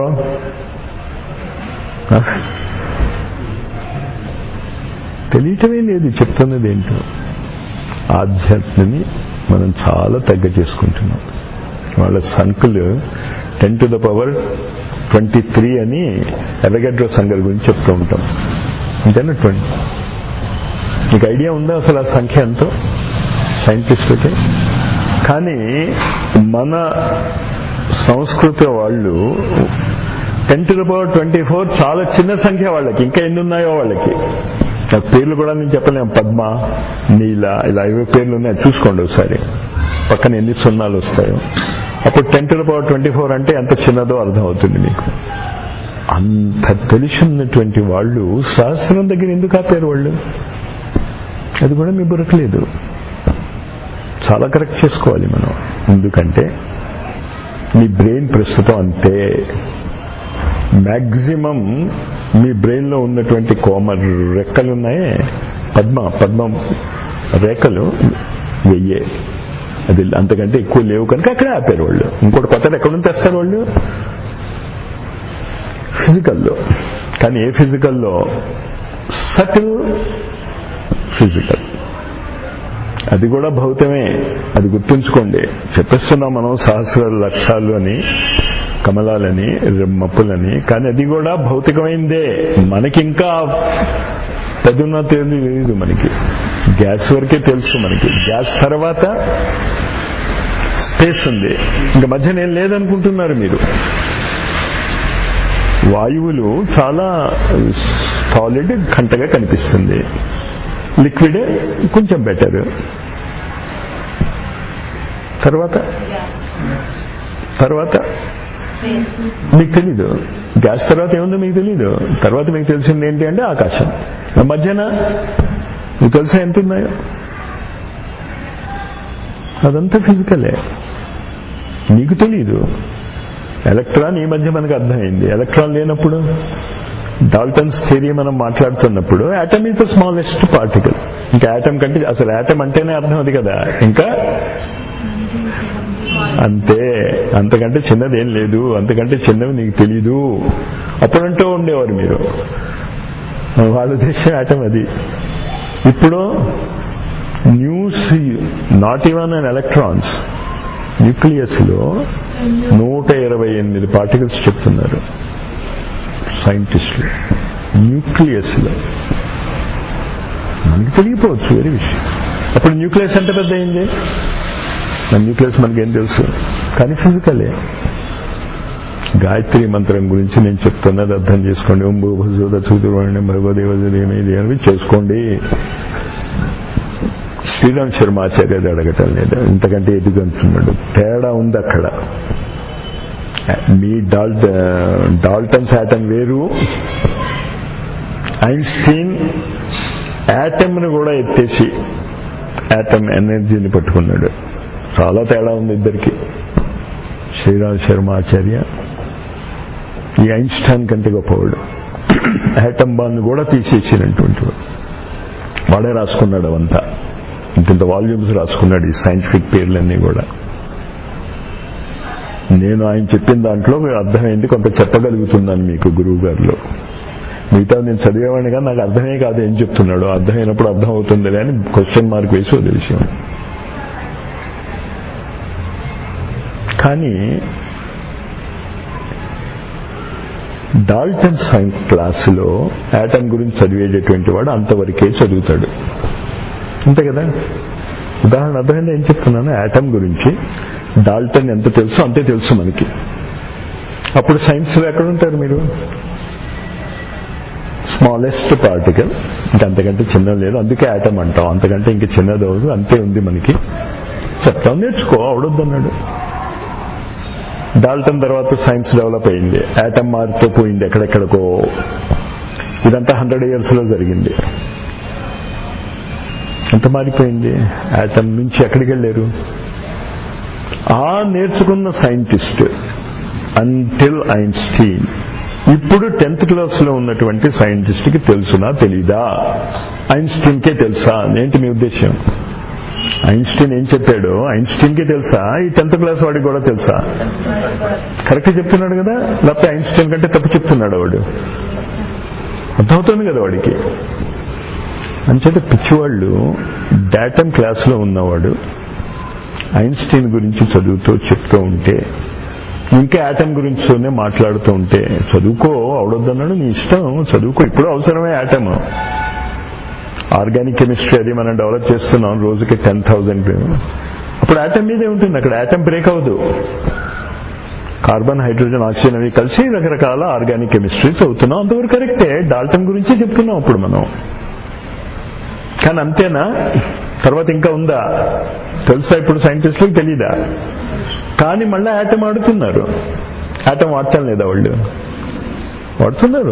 తెలియటమే లేదు చెప్తున్నది ఏంటో ఆధ్యాత్మని మనం చాలా తగ్గ చేసుకుంటున్నాం వాళ్ళ సంకులు ten to the power twenty three అని ఎలగడ్రో సంఘాల గురించి చెప్తూ ఉంటాం అంతేనా ట్వంటీ మీకు ఐడియా ఉందా అసలు ఆ సంఖ్య ఎంతో సైంటిస్టులకి కానీ మన సంస్కృతి వాళ్ళు ten to the power twenty four చాలా చిన్న సంఖ్య వాళ్ళకి ఇంకా ఎన్ని ఉన్నాయో వాళ్ళకి నాకు పేర్లు కూడా నేను చెప్పలేము పద్మ నీల ఇలా ఇవే పేర్లు ఉన్నాయి చూసుకోండి ఒకసారి పక్కన ఎన్ని సున్నాలు వస్తాయో అప్పుడు ten to the power twenty four అంటే ఎంత చిన్నదో అర్థం అవుతుంది మీకు అంత తెలిసినటువంటి వాళ్ళు సహస్రం దగ్గర ఎందుకు ఆపారు వాళ్ళు అది కూడా మీ బురకలేదు చాలా కరెక్ట్ చేసుకోవాలి మనం ఎందుకంటే మీ బ్రెయిన్ ప్రస్తుతం అంతే మ్యాక్సిమం మీ బ్రెయిన్ లో ఉన్నటువంటి కోమ రెక్కలు ఉన్నాయే పద్మ పద్మం రేఖలు వెయ్యే అది అంతకంటే ఎక్కువ లేవు కనుక అక్కడే ఆపారు వాళ్ళు ఇంకోటి కొత్తది ఎక్కడ నుంచి తెస్తారు వాళ్ళు ఫిజికల్లో కానీ ఏ ఫిజికల్లో సటిల్ ఫిజికల్ అది కూడా భౌతమే అది గుర్తుంచుకోండి చెప్పేస్తున్నాం మనం సహస్ర లక్షాలు అని కమలాలని మప్పులని కానీ అది కూడా భౌతికమైందే మనకింకా పదున్న తెలియదు మనకి గ్యాస్ వరకే తెలుసు మనకి గ్యాస్ తర్వాత స్పేస్ ఉంది ఇంకా మధ్య నేను లేదనుకుంటున్నారు మీరు వాయువులు చాలా సాలిడ్ గంటగా కనిపిస్తుంది లిక్విడ్ కొంచెం బెటర్ తర్వాత తర్వాత మీకు తెలీదు గ్యాస్ తర్వాత ఏముందో మీకు తెలీదు తర్వాత మీకు తెలిసింది ఏంటి అంటే ఆకాశం ఆ మధ్యన మీకు తెలుసా ఎంత ఉన్నాయో అదంతా ఫిజికలే నీకు తెలీదు ఎలక్ట్రాన్ ఈ మధ్య మనకు అర్థమైంది ఎలక్ట్రాన్ లేనప్పుడు డాల్టన్స్ థియరీ మనం మాట్లాడుతున్నప్పుడు atom is the smallest particle ఇంకా యాటం కంటే అసలు యాటం అంటేనే అర్థం అది కదా ఇంకా అంతే అంతకంటే చిన్నది ఏం లేదు అంతకంటే చిన్నవి నీకు తెలీదు అప్పుడంటూ ఉండేవారు మీరు వాళ్ళ ఉద్దేశం యాటం అది ఇప్పుడు న్యూస్ not even and electrons nucleus లో నూట ఇరవై ఎనిమిది పార్టికల్స్ చెప్తున్నారు సైంటిస్టులు న్యూక్లియస్ లో మనకి తెలియపోవచ్చు వేరే విషయం అప్పుడు న్యూక్లియస్ ఎంత పెద్ద అయింది మన న్యూక్లియస్ మనకేం తెలుసు కానీ ఫిజికలే గాయత్రి మంత్రం గురించి నేను చెప్తున్నది అర్థం చేసుకోండి ఓం భూభుజోద చూదువాణి భగవదేవదేమేది అని చేసుకోండి శ్రీరామ్ శర్మ ఆచార్యుడు అడగటం లేదు ఇంతకంటే ఎదుగుంటున్నాడు తేడా ఉంది అక్కడ మీ డాల్ట డాల్టన్ శాటం వేరు ఐన్స్టీన్ యాటమ్ని కూడా ఎత్తేసి యాటమ్ ఎనర్జీని పట్టుకున్నాడు చాలా తేడా ఉంది ఇద్దరికి శ్రీరామ్ శర్మ ఆచార్య ఈ ఐన్స్టైన్ కంటే గొప్పవాడు యాటమ్ బాంబ్ కూడా తీసేసినటువంటి వాడు వాడే రాసుకున్నాడు అవంతా ఇంత వాల్యూమ్స్ రాసుకున్నాడు ఈ సైంటిఫిక్ పేర్లన్నీ కూడా నేను ఆయన చెప్పిన దాంట్లో అర్థమైంది కొంత చెప్పగలుగుతున్నాను మీకు గురువు గారిలో మిగతా నేను చదివేవాడిగా నాకు అర్థమే కాదు ఏం చెప్తున్నాడు అర్థమైనప్పుడు అర్థం అవుతుంది అని క్వశ్చన్ మార్క్ వేసి వదిలేసాం కానీ డాల్టన్ సైన్స్ క్లాసులో యాటమ్ గురించి చదివేటటువంటి వాడు అంతవరకే చదువుతాడు అంతే కదా ఉదాహరణ అర్థమైంది ఏం చెప్తున్నాను యాటమ్ గురించి డాల్టన్ ఎంత తెలుసో అంతే తెలుసు మనకి అప్పుడు సైన్స్లో ఎక్కడ ఉంటారు మీరు స్మాలెస్ట్ పార్టికల్ ఇంకా అంతకంటే చిన్నది లేదు అందుకే యాటమ్ అంటాం అంతకంటే ఇంక చిన్నది అవదు అంతే ఉంది మనకి చెప్తాం నేర్చుకో అవడొద్దన్నాడు డాల్టన్ తర్వాత సైన్స్ డెవలప్ అయింది యాటమ్ మారుతూ పోయింది ఎక్కడెక్కడికో ఇదంతా హండ్రెడ్ ఇయర్స్ లో జరిగింది ఎంత మారిపోయింది యాటమ్ నుంచి ఎక్కడికి వెళ్ళారు ఆ నేర్చుకున్న సైంటిస్ట్ అంటిల్ ఐన్స్టీన్ ఇప్పుడు టెన్త్ క్లాస్ లో ఉన్నటువంటి సైంటిస్ట్ కి తెలుసునా తెలీదా ఐన్స్టీన్ కే తెలుసా ఏంటి మీ ఉద్దేశం ఐన్స్టీన్ ఏం చెప్పాడో ఐన్స్టీన్ కి తెలుసా ఈ టెన్త్ క్లాస్ వాడికి కూడా తెలుసా కరెక్ట్ చెప్తున్నాడు కదా లేకపోతే ఐన్స్టీన్ కంటే తప్పు చెప్తున్నాడు వాడు అర్థమవుతుంది కదా వాడికి అంచేత పిచ్చివాళ్ళు డాటమ్ క్లాస్ లో ఉన్నవాడు ఐన్స్టీన్ గురించి చదువుతూ చెప్తూ ఉంటే ఇంకా యాటమ్ గురించినే మాట్లాడుతూ ఉంటే చదువుకో అవడొద్దన్నాడు నీ ఇష్టం చదువుకో ఇప్పుడు అవసరమే యాటమ్ ఆర్గానిక్ కెమిస్ట్రీ అది మనం డెవలప్ చేస్తున్నాం రోజుకి టెన్ థౌజండ్ అప్పుడు యాటమ్ మీదే ఉంటుంది అక్కడ యాటమ్ బ్రేక్ అవ్వదు కార్బన్ హైడ్రోజన్ ఆక్సిజన్ అవి కలిసి రకరకాల ఆర్గానిక్ కెమిస్ట్రీ చదువుతున్నాం అంతవరకు కరెక్టే డాల్టమ్ గురించి చెప్తున్నాం అప్పుడు మనం కానీ అంతేనా తర్వాత ఇంకా ఉందా తెలుసా ఇప్పుడు సైంటిస్టులకు తెలీదా కానీ మళ్ళీ యాటమ్ ఆడుతున్నారు యాటమ్ వాడటం లేదా వాళ్ళు వాడుతున్నారు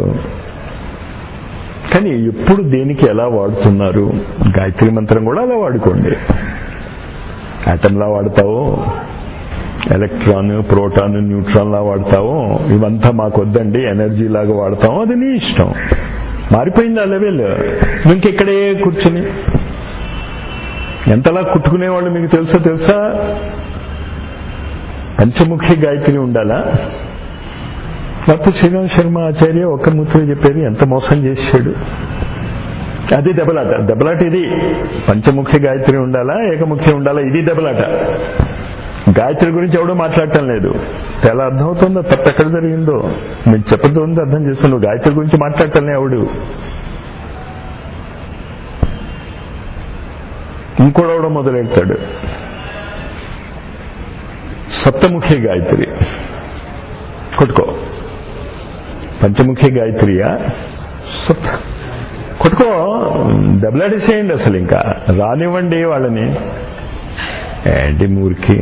కానీ ఎప్పుడు దేనికి ఎలా వాడుతున్నారు గాయత్రి మంత్రం కూడా అలా వాడుకోండి యాటంలా వాడతావో ఎలక్ట్రాన్ ప్రోటాన్ న్యూట్రాన్ లా వాడతావో ఇవంతా మాకు వద్దండి ఎనర్జీ లాగా వాడతామో అది నీ ఇష్టం మారిపోయింది ఆ లెవెల్ ఇంకెక్కడే కూర్చుని ఎంతలా కుట్టుకునేవాళ్ళు మీకు తెలుసా తెలుసా పంచముఖి గాయత్రి ఉండాలా లేకపోతే శ్రీరామ్ శర్మ ఆచార్య ఒక్క ముద్ర చెప్పేది ఎంత మోసం చేశాడు అది దెబ్బలాట దెబ్బలాట ఇది పంచముఖి గాయత్రి ఉండాలా ఏకముఖి ఉండాలా ఇది దెబ్బలాట గాయత్రి గురించి ఎవడో మాట్లాడటం లేదు చాలా అర్థమవుతుందో తప్పు ఎక్కడ జరిగిందో నేను చెప్పదు అర్థం చేస్తున్నావు గాయత్రి గురించి మాట్లాడటం ఎవడు ఇంకోడెవడో మొదలెడతాడు సప్తముఖి గాయత్రి కొట్టుకో పంచముఖి గాయత్రియా సప్త కొట్టుకో దెబ్బలాడేసేయండి అసలు ఇంకా రానివ్వండి వాళ్ళని ఏంటి మూర్ఖి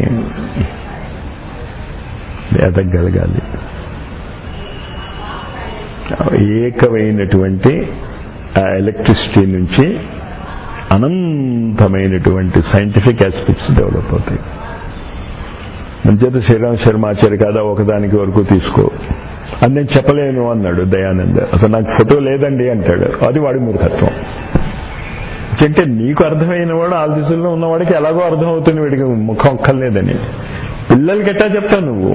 ఎదగలగాలి ఏకమైనటువంటి ఆ ఎలక్ట్రిసిటీ నుంచి అనంతమైనటువంటి సైంటిఫిక్ ఆస్పెక్ట్స్ డెవలప్ అవుతాయి మంచేత శ్రీరామ్ శర్మ ఆచార్య కాదా ఒకదానికి వరకు తీసుకో అది నేను చెప్పలేను అన్నాడు దయానంద్ అసలు నాకు ఫోటో లేదండి అంటాడు అది వాడి మూర్ఖత్వం అంటే నీకు అర్థమైన వాడు ఆ దిశలో ఉన్నవాడికి ఎలాగో అర్థం అవుతుంది వీడికి ముఖం ఒక్కర్లేదని పిల్లలకి ఎట్టా చెప్తావు నువ్వు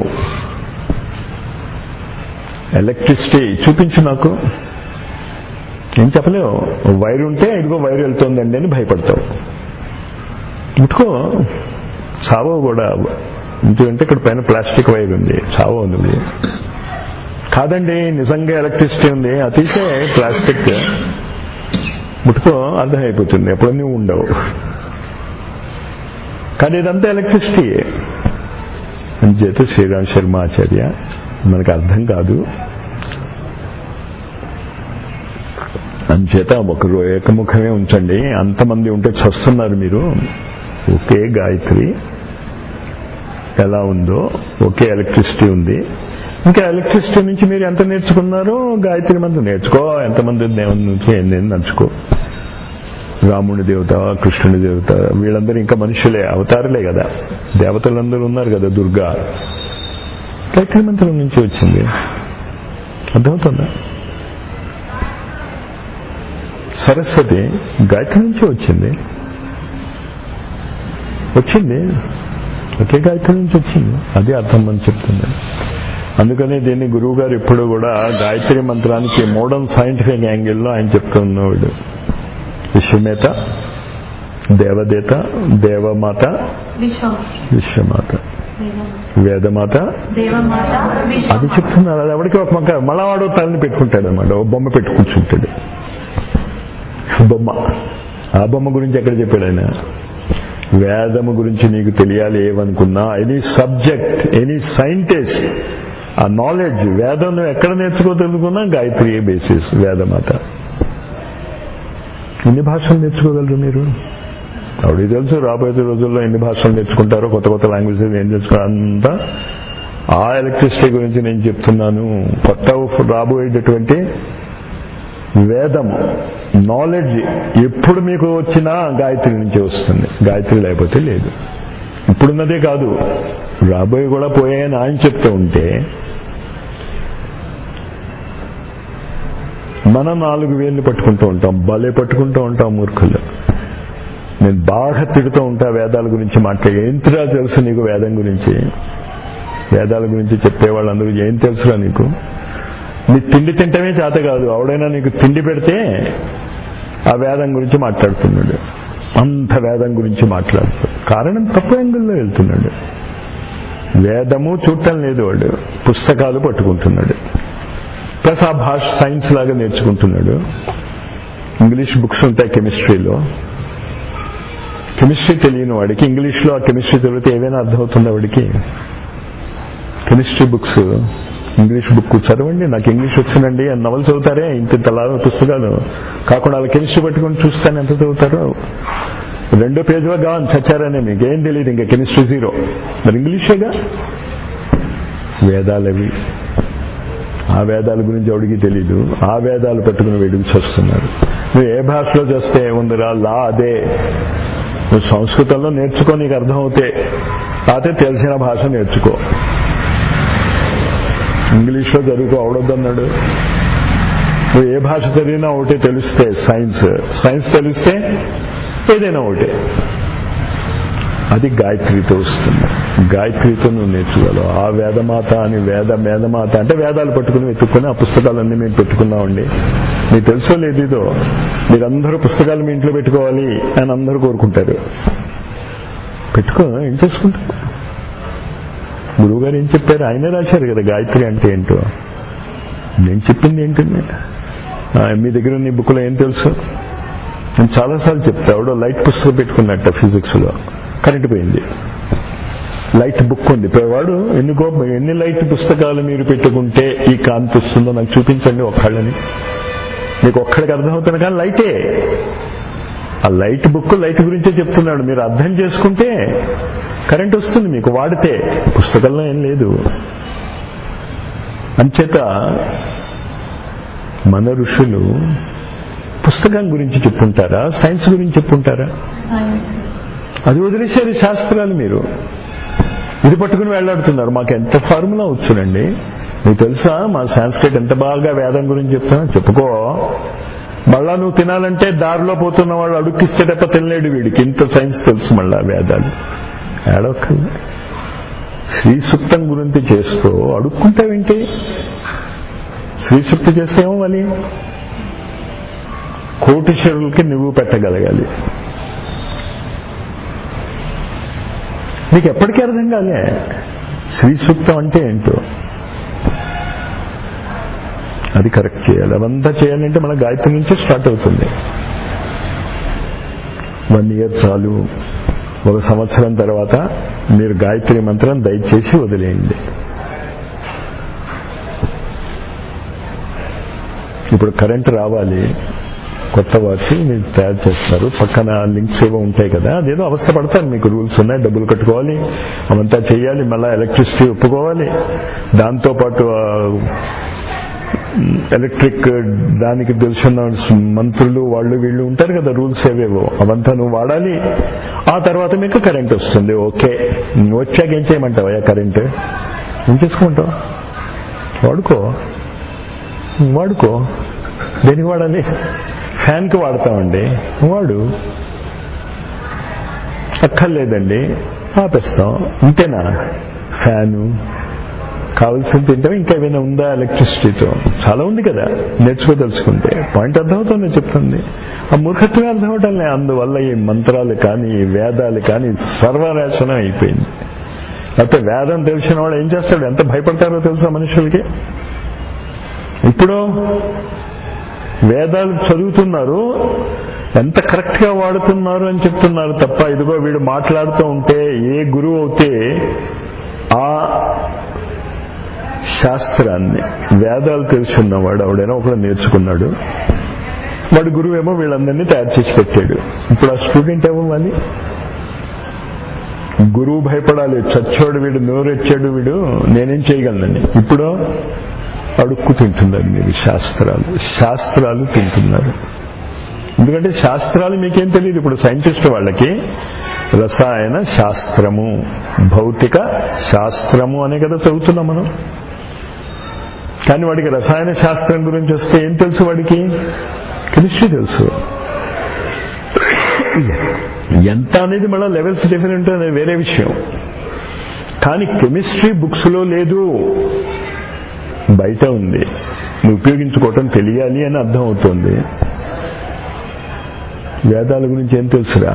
ఎలక్ట్రిసిటీ చూపించు నాకు ఏం చెప్పలేవు వైర్ ఉంటే ఇదిగో వైర్ వెళ్తోందండి అని భయపడతావు ముట్టుకో చావో కూడా ఎందుకంటే ఇక్కడ పైన ప్లాస్టిక్ వైర్ ఉంది చావో నువ్వు కాదండి నిజంగా ఎలక్ట్రిసిటీ ఉంది అతిశే ప్లాస్టిక్ ముట్టుకో అర్థమైపోతుంది ఎప్పుడు నువ్వు ఉండవు కానీ ఇదంతా ఎలక్ట్రిసిటీ అంచేత శ్రీరామ్ శర్మ ఆచార్య మనకు అర్థం కాదు అంచేత ఒకరు ఏకముఖమే ఉంచండి అంతమంది ఉంటే చస్తున్నారు మీరు ఒకే గాయత్రి ఎలా ఉందో ఒకే ఎలక్ట్రిసిటీ ఉంది ఇంకా ఎలక్ట్రిసిటీ నుంచి మీరు ఎంత నేర్చుకున్నారో గాయత్రి మంత్రం నేర్చుకో ఎంతమంది దేవుని నుంచి ఎన్ని నడుచుకో రాముడి దేవత కృష్ణుడి దేవత వీళ్ళందరూ ఇంకా మనుషులే అవతారులే కదా దేవతలందరూ ఉన్నారు కదా దుర్గా గాయత్రి మంత్రం నుంచి వచ్చింది అర్థమవుతుందా సరస్వతి గాయత్రి నుంచి వచ్చింది వచ్చింది ఒకే గాయత్రి నుంచి వచ్చింది అదే అర్థం అని చెప్తుంది అందుకనే దీన్ని గురువు గారు ఎప్పుడు కూడా గాయత్రి మంత్రానికి మోడర్న్ సైంటిఫిక్ యాంగిల్లో ఆయన చెప్తున్నాడు విశ్వమేత దేవదేత దేవమాత విశ్వం విశ్వమాత వేదమాత దేవమాత అది విశ్వం చెప్తున్నారు అది ఎవరికి ఒక మొక్క మళ్ళా వాడు తలని పెట్టుకుంటాడు అనమాట ఓ బొమ్మ పెట్టు కూర్చుంటాడు బొమ్మ ఆ బొమ్మ గురించి ఎక్కడ చెప్పాడు ఆయన వేదము గురించి నీకు తెలియాలి ఏమనుకున్నా ఎనీ సబ్జెక్ట్ ఎనీ సైంటిస్ట్ ఆ నాలెడ్జ్ వేదం నువ్వు ఎక్కడ నేర్చుకోగలుగున్నా గాయత్రి బేసిస్ వేదమాత ఎన్ని భాషలు నేర్చుకోగలరు మీరు ఆవిడకి తెలుసు రాబోయే రోజుల్లో ఎన్ని భాషలు నేర్చుకుంటారో కొత్త కొత్త లాంగ్వేజెస్ ఏం నేర్చుకున్నారు అంతా ఆ ఎలక్ట్రిసిటీ గురించి నేను చెప్తున్నాను కొత్త రాబోయేటటువంటి వేదము నాలెడ్జ్ ఎప్పుడు మీకు వచ్చినా గాయత్రి నుంచి వస్తుంది గాయత్రి లేకపోతే లేదు ఇప్పుడున్నదే కాదు రాబోయే కూడా పోయాయని ఆయన చెప్తూ ఉంటే మనం నాలుగు వేలు పట్టుకుంటూ ఉంటాం భలే పట్టుకుంటూ ఉంటాం మూర్ఖులు నేను బాగా తిడుతూ ఉంటా వేదాల గురించి మాట్లాడి ఏంటిరా తెలుసు నీకు వేదం గురించి వేదాల గురించి చెప్పేవాళ్ళందరూ ఏం తెలుసురా నీకు నీ తిండి తింటమే చేత కాదు ఆవిడైనా నీకు తిండి పెడితే ఆ వేదం గురించి మాట్లాడుతున్నాడు అంత వేదం గురించి మాట్లాడుతాడు కారణం తప్పు యాంగిల్లో వెళ్తున్నాడు వేదము చూడటం లేదు వాడు పుస్తకాలు పట్టుకుంటున్నాడు ప్లస్ ఆ భాష సైన్స్ లాగా నేర్చుకుంటున్నాడు ఇంగ్లీష్ బుక్స్ ఉంటాయి కెమిస్ట్రీలో కెమిస్ట్రీ తెలియని వాడికి ఇంగ్లీష్లో ఆ కెమిస్ట్రీ చదివితే ఏదైనా అర్థమవుతుందా వాడికి కెమిస్ట్రీ బుక్స్ ఇంగ్లీష్ బుక్ చదవండి నాకు ఇంగ్లీష్ వచ్చిందండి అని నవలు చదువుతారే ఇంత తలా పుస్తకాలు కాకుండా వాళ్ళ కెమిస్ట్రీ పట్టుకొని చూస్తాను ఎంత చదువుతారో రెండో పేజీలో కావాలి చచ్చారనే మీకు ఏం తెలియదు ఇంకా కెమిస్ట్రీ జీరో మరి ఇంగ్లీషేగా వేదాలవి ఆ వేదాల గురించి ఎవడికి తెలీదు ఆ వేదాలు పట్టుకుని వెడుగు చూస్తున్నారు నువ్వు ఏ భాషలో చేస్తే ఉందిరా లా అదే నువ్వు సంస్కృతంలో నేర్చుకో నీకు అర్థమవుతే అయితే తెలిసిన భాష నేర్చుకో ఇంగ్లీష్లో చదువుకో అవడొద్దన్నాడు నువ్వు ఏ భాష చదివినా ఒకటే తెలిస్తే సైన్స్ సైన్స్ తెలిస్తే ఏదైనా ఒకటే అది గాయత్రితో వస్తుంది గాయత్రితో నువ్వు నేర్చుకోగలవు ఆ వేదమాత అని వేద వేదమాత అంటే వేదాలు పట్టుకుని వెతుక్కుని ఆ పుస్తకాలన్నీ మేము పెట్టుకున్నామండి మీకు తెలుసో లేదు ఇదో మీరందరూ పుస్తకాలు మీ ఇంట్లో పెట్టుకోవాలి అని అందరూ కోరుకుంటారు పెట్టుకో ఏం చేసుకుంటారు గురువుగారు ఏం చెప్పారు ఆయనే రాశారు కదా గాయత్రి అంటే ఏంటో నేను చెప్పింది ఏంటండి ఆ, మీ దగ్గర ఉన్న ఈ బుక్లో ఏం తెలుసు నేను చాలాసార్లు చెప్తా ఎవడో లైట్ పుస్తకం పెట్టుకున్నట్ట ఫిజిక్స్ లో కరెంట్ పోయింది లైట్ బుక్ ఉంది వాడు ఎన్ని గోప ఎన్ని లైట్ పుస్తకాలు మీరు పెట్టుకుంటే ఈ కాంతి వస్తుందో నాకు చూపించండి ఒక్కళ్ళని మీకు ఒక్కడికి అర్థమవుతుంది కానీ లైటే ఆ లైట్ బుక్ లైట్ గురించే చెప్తున్నాడు మీరు అర్థం చేసుకుంటే కరెంట్ వస్తుంది మీకు వాడితే పుస్తకంలో ఏం లేదు అంచేత మన ఋషులు పుస్తకం గురించి చెప్పుంటారా సైన్స్ గురించి చెప్పుంటారా అది వదిలేశారు శాస్త్రాలు మీరు ఇది పట్టుకుని వెళ్లాడుతున్నారు మాకు ఎంత ఫార్ములా వచ్చునండి మీకు తెలుసా మా సాంస్క్రిట్ ఎంత బాగా వేదం గురించి చెప్తున్నా చెప్పుకో మళ్ళా నువ్వు తినాలంటే దారిలో పోతున్న వాళ్ళు అడుక్కిస్తే తప్ప తినలేడు వీడికి ఇంత సైన్స్ తెలుసు మళ్ళా వేదాలు ఏడవక్కర్లే శ్రీ సూక్తం గురించి చేస్తూ అడుక్కుంటావేంటి శ్రీ సూక్తి చేస్తే ఏమో మళ్ళీ కోటిశ్వరులకి నువ్వు పెట్టగలగాలి నీకు ఎప్పటికీ అర్థం కాలే శ్రీ సూక్తం అంటే ఏంటో అది కరెక్ట్ చేయాలి అవంతా చేయాలంటే మన గాయత్రి నుంచే స్టార్ట్ అవుతుంది వన్ ఇయర్ చాలు ఒక సంవత్సరం తర్వాత మీరు గాయత్రి మంత్రం దయచేసి వదిలేయండి ఇప్పుడు కరెంట్ రావాలి కొత్త వాటి మీరు తయారు చేస్తారు పక్కన లింక్స్ ఏవో ఉంటాయి కదా అదేదో అవస్థ పడతారు మీకు రూల్స్ ఉన్నాయి డబ్బులు కట్టుకోవాలి అవంతా చేయాలి మళ్ళీ ఎలక్ట్రిసిటీ ఒప్పుకోవాలి దాంతోపాటు ఎలక్ట్రిక్ దానికి తెలిసిన మంత్రులు వాళ్ళు వీళ్ళు ఉంటారు కదా రూల్స్ ఏవేవో అవంతా నువ్వు వాడాలి ఆ తర్వాత మీకు కరెంట్ వస్తుంది ఓకే నువ్వు వచ్చాక ఏం చేయమంటావా కరెంట్ ఏం చేసుకుంటావు వాడుకో వాడుకో దేనికి వాడాలి ఫ్యాన్కి వాడతామండి వాడు అక్కర్లేదండి ఆపేస్తాం ఇంతేనా ఫ్యాను కావాల్సింది తింటాం ఇంకా ఏమైనా ఉందా ఎలక్ట్రిసిటీతో చాలా ఉంది కదా నేర్చుకోదలుచుకుంటే పాయింట్ అర్థమవుతుంది చెప్తుంది ఆ మూర్ఖత్వమే అర్థమవటం లే అందువల్ల ఈ మంత్రాలు కానీ ఈ వేదాలు కానీ సర్వనాశనం అయిపోయింది అయితే వేదం తెలిసిన వాడు ఏం చేస్తాడు ఎంత భయపడతారో తెలుసా మనుషులకి ఇప్పుడు వేదాలు చదువుతున్నారు ఎంత కరెక్ట్ గా వాడుతున్నారు అని చెప్తున్నారు తప్ప ఇదిగో వీడు మాట్లాడుతూ ఉంటే ఏ గురువు అయితే ఆ శాస్త్రాన్ని వేదాలు తెలుసున్నవాడు ఆవిడైనా ఒకడు నేర్చుకున్నాడు వాడు గురువు ఏమో వీళ్ళందరినీ తయారు చేసి పెట్టాడు ఇప్పుడు ఆ స్టూడెంట్ ఏమవ్వాలి గురువు భయపడాలి చచ్చోడు వీడు నోరెచ్చాడు వీడు నేనేం చేయగలనని ఇప్పుడు అడుక్కు తింటున్నారు మీరు శాస్త్రాలు శాస్త్రాలు తింటున్నారు ఎందుకంటే శాస్త్రాలు మీకేం తెలియదు ఇప్పుడు సైంటిస్ట్ వాళ్ళకి రసాయన శాస్త్రము భౌతిక శాస్త్రము అనే కదా చదువుతున్నాం మనం కానీ వాడికి రసాయన శాస్త్రం గురించి వస్తే ఏం తెలుసు వాడికి కెమిస్ట్రీ తెలుసు ఎంత అనేది మళ్ళీ లెవెల్స్ డిఫరెంట్ అనేది వేరే విషయం కానీ కెమిస్ట్రీ బుక్స్ లో లేదు బయట ఉంది నువ్వు ఉపయోగించుకోవటం తెలియాలి అని అర్థం అవుతుంది వేదాల గురించి ఏం తెలుసురా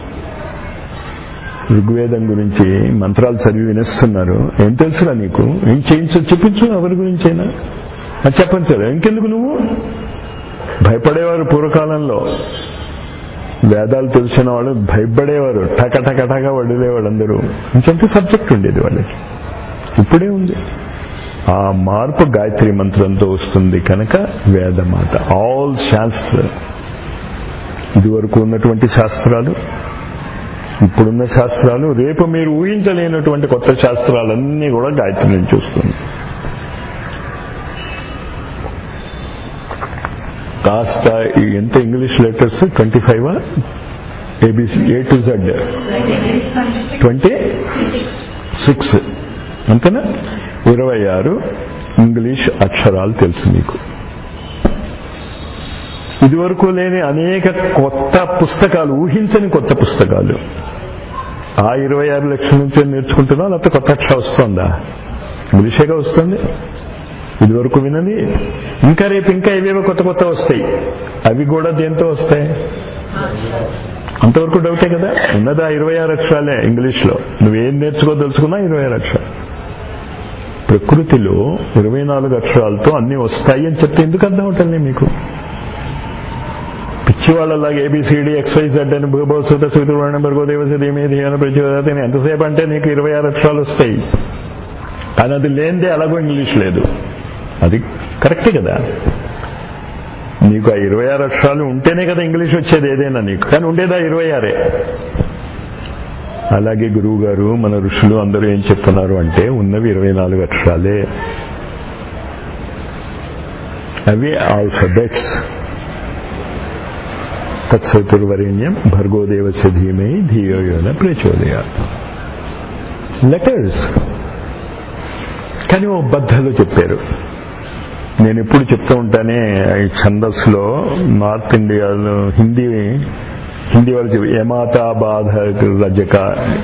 ఋగ్వేదం గురించి మంత్రాలు చదివి వినేస్తున్నారు ఏం తెలుసురా నీకు ఏం చేయించు చెప్పించు ఎవరి గురించైనా అది చెప్పండి ఇంకెందుకు నువ్వు భయపడేవారు పూర్వకాలంలో వేదాలు తెలిసిన వాళ్ళు భయపడేవారు టక టక టక వడిలేవాడు అందరూ ఇంకెంత సబ్జెక్ట్ ఉండేది వాళ్ళకి ఇప్పుడే ఉంది ఆ మార్పు గాయత్రి మంత్రంతో వస్తుంది కనుక వేదమాత ఆల్ శాస్త్ర ఇదివరకు ఉన్నటువంటి శాస్త్రాలు ఇప్పుడున్న శాస్త్రాలు రేపు మీరు ఊహించలేనటువంటి కొత్త శాస్త్రాలన్నీ కూడా గాయత్రి నుంచి వస్తుంది కాస్త ఎంత English letters twenty five ABC A to Z twenty six అంతేనా ఇరవై ఆరు ఇంగ్లీష్ అక్షరాలు తెలుసు మీకు ఇదివరకు లేని అనేక కొత్త పుస్తకాలు ఊహించని కొత్త పుస్తకాలు ఆ ఇరవై ఆరు లక్షల నుంచి నేర్చుకుంటున్నా లేకపోతే కొత్త అక్షరం వస్తుందా ఇంగ్లీషేగా వస్తుంది ఇదివరకు వినది ఇంకా రేపు ఇంకా ఇవేవో కొత్త కొత్త వస్తాయి అవి కూడా దేంతో వస్తాయి అంతవరకు డౌటే కదా ఉన్నదా ఇరవై ఆరు అక్షరాలే ఇంగ్లీష్లో నువ్వేం నేర్చుకోదలుచుకున్నా ఇరవై ఆరు అక్షరాలు ప్రకృతిలో ఇరవై నాలుగు అక్షరాలతో అన్ని వస్తాయి అని చెప్తే ఎందుకు అర్థం అవుతుంది మీకు పిచ్చి వాళ్ళలాగా ఏబిసిడి ఎక్స్వైజెడ్ అని భూభోసుత సూత్రుడు భర్గోదేవసది ఏమేది అని ప్రచోదతి ఎంతసేపు అంటే నీకు ఇరవై ఆరు అక్షరాలు వస్తాయి కానీ అది లేనిదే అలాగో ఇంగ్లీష్ లేదు అది కరెక్టే కదా నీకు ఆ ఇరవై ఆరు అక్షరాలు ఉంటేనే కదా ఇంగ్లీష్ వచ్చేది ఏదైనా నీకు కానీ ఉండేదా ఇరవై ఆరే అలాగే గురువు గారు మన ఋషులు అందరూ ఏం చెప్తున్నారు అంటే ఉన్నవి ఇరవై నాలుగు అక్షరాలే అవి ఆల్ఫబెట్స్ తత్సతుర్వరేణ్యం భర్గోదేవస్య ధీమై ధియోయోన ప్రచోదయ లెటర్స్ కానీ ఓ బద్దలు చెప్పారు నేను ఎప్పుడు చెప్తూ ఉంటానే ఈ ఛందస్సులో నార్త్ ఇండియాలో హిందీ హిందీ వాళ్ళు చెప్పి ఏమాతా బాధ రజక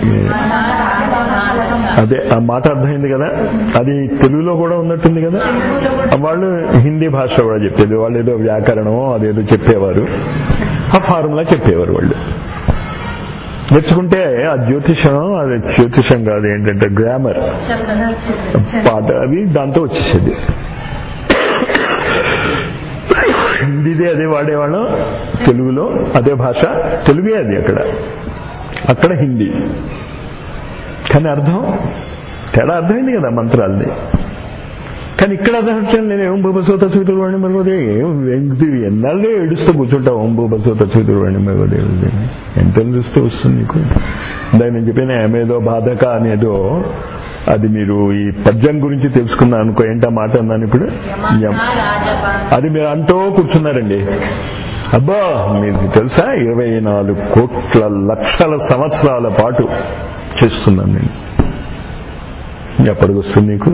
అదే ఆ మాట అర్థమైంది కదా అది తెలుగులో కూడా ఉన్నట్టుంది కదా వాళ్ళు హిందీ భాష కూడా చెప్పేది వాళ్ళు ఏదో వ్యాకరణం అదేదో చెప్పేవారు ఆ ఫార్ములా చెప్పేవారు వాళ్ళు నేర్చుకుంటే ఆ జ్యోతిషం అది జ్యోతిషం కాదు ఏంటంటే గ్రామర్ పాట అవి దాంతో వచ్చేసేది హిందీదే అదే వాడేవాళ్ళం తెలుగులో అదే భాష తెలుగే అది అక్కడ అక్కడ హిందీ కానీ అర్థం తేడా అర్థమైంది కదా మంత్రాల్ని కానీ ఇక్కడ అర్థం నేను ఏం భూపసోత చూతుడు వాడిని మరొకటి ఏం వెంకటి ఎన్నాళ్ళే ఏడుస్తూ కూర్చుంటావు ఓం భూపసోత చూతుడు వాడిని మరొకటి ఎంత చూస్తూ వస్తుంది నీకు దాని నేను చెప్పిన ఏమేదో బాధక అనేదో అది మీరు ఈ పద్యం గురించి తెలుసుకున్నా అనుకో ఏంటా మాట అన్నాను ఇప్పుడు యమ. అది మీరు అంటూ కూర్చున్నారండి అబ్బా మీకు తెలుసా ఇరవై నాలుగు కోట్ల లక్షల సంవత్సరాల పాటు చేస్తున్నాను నేను ఎప్పటికి వస్తుంది నీకు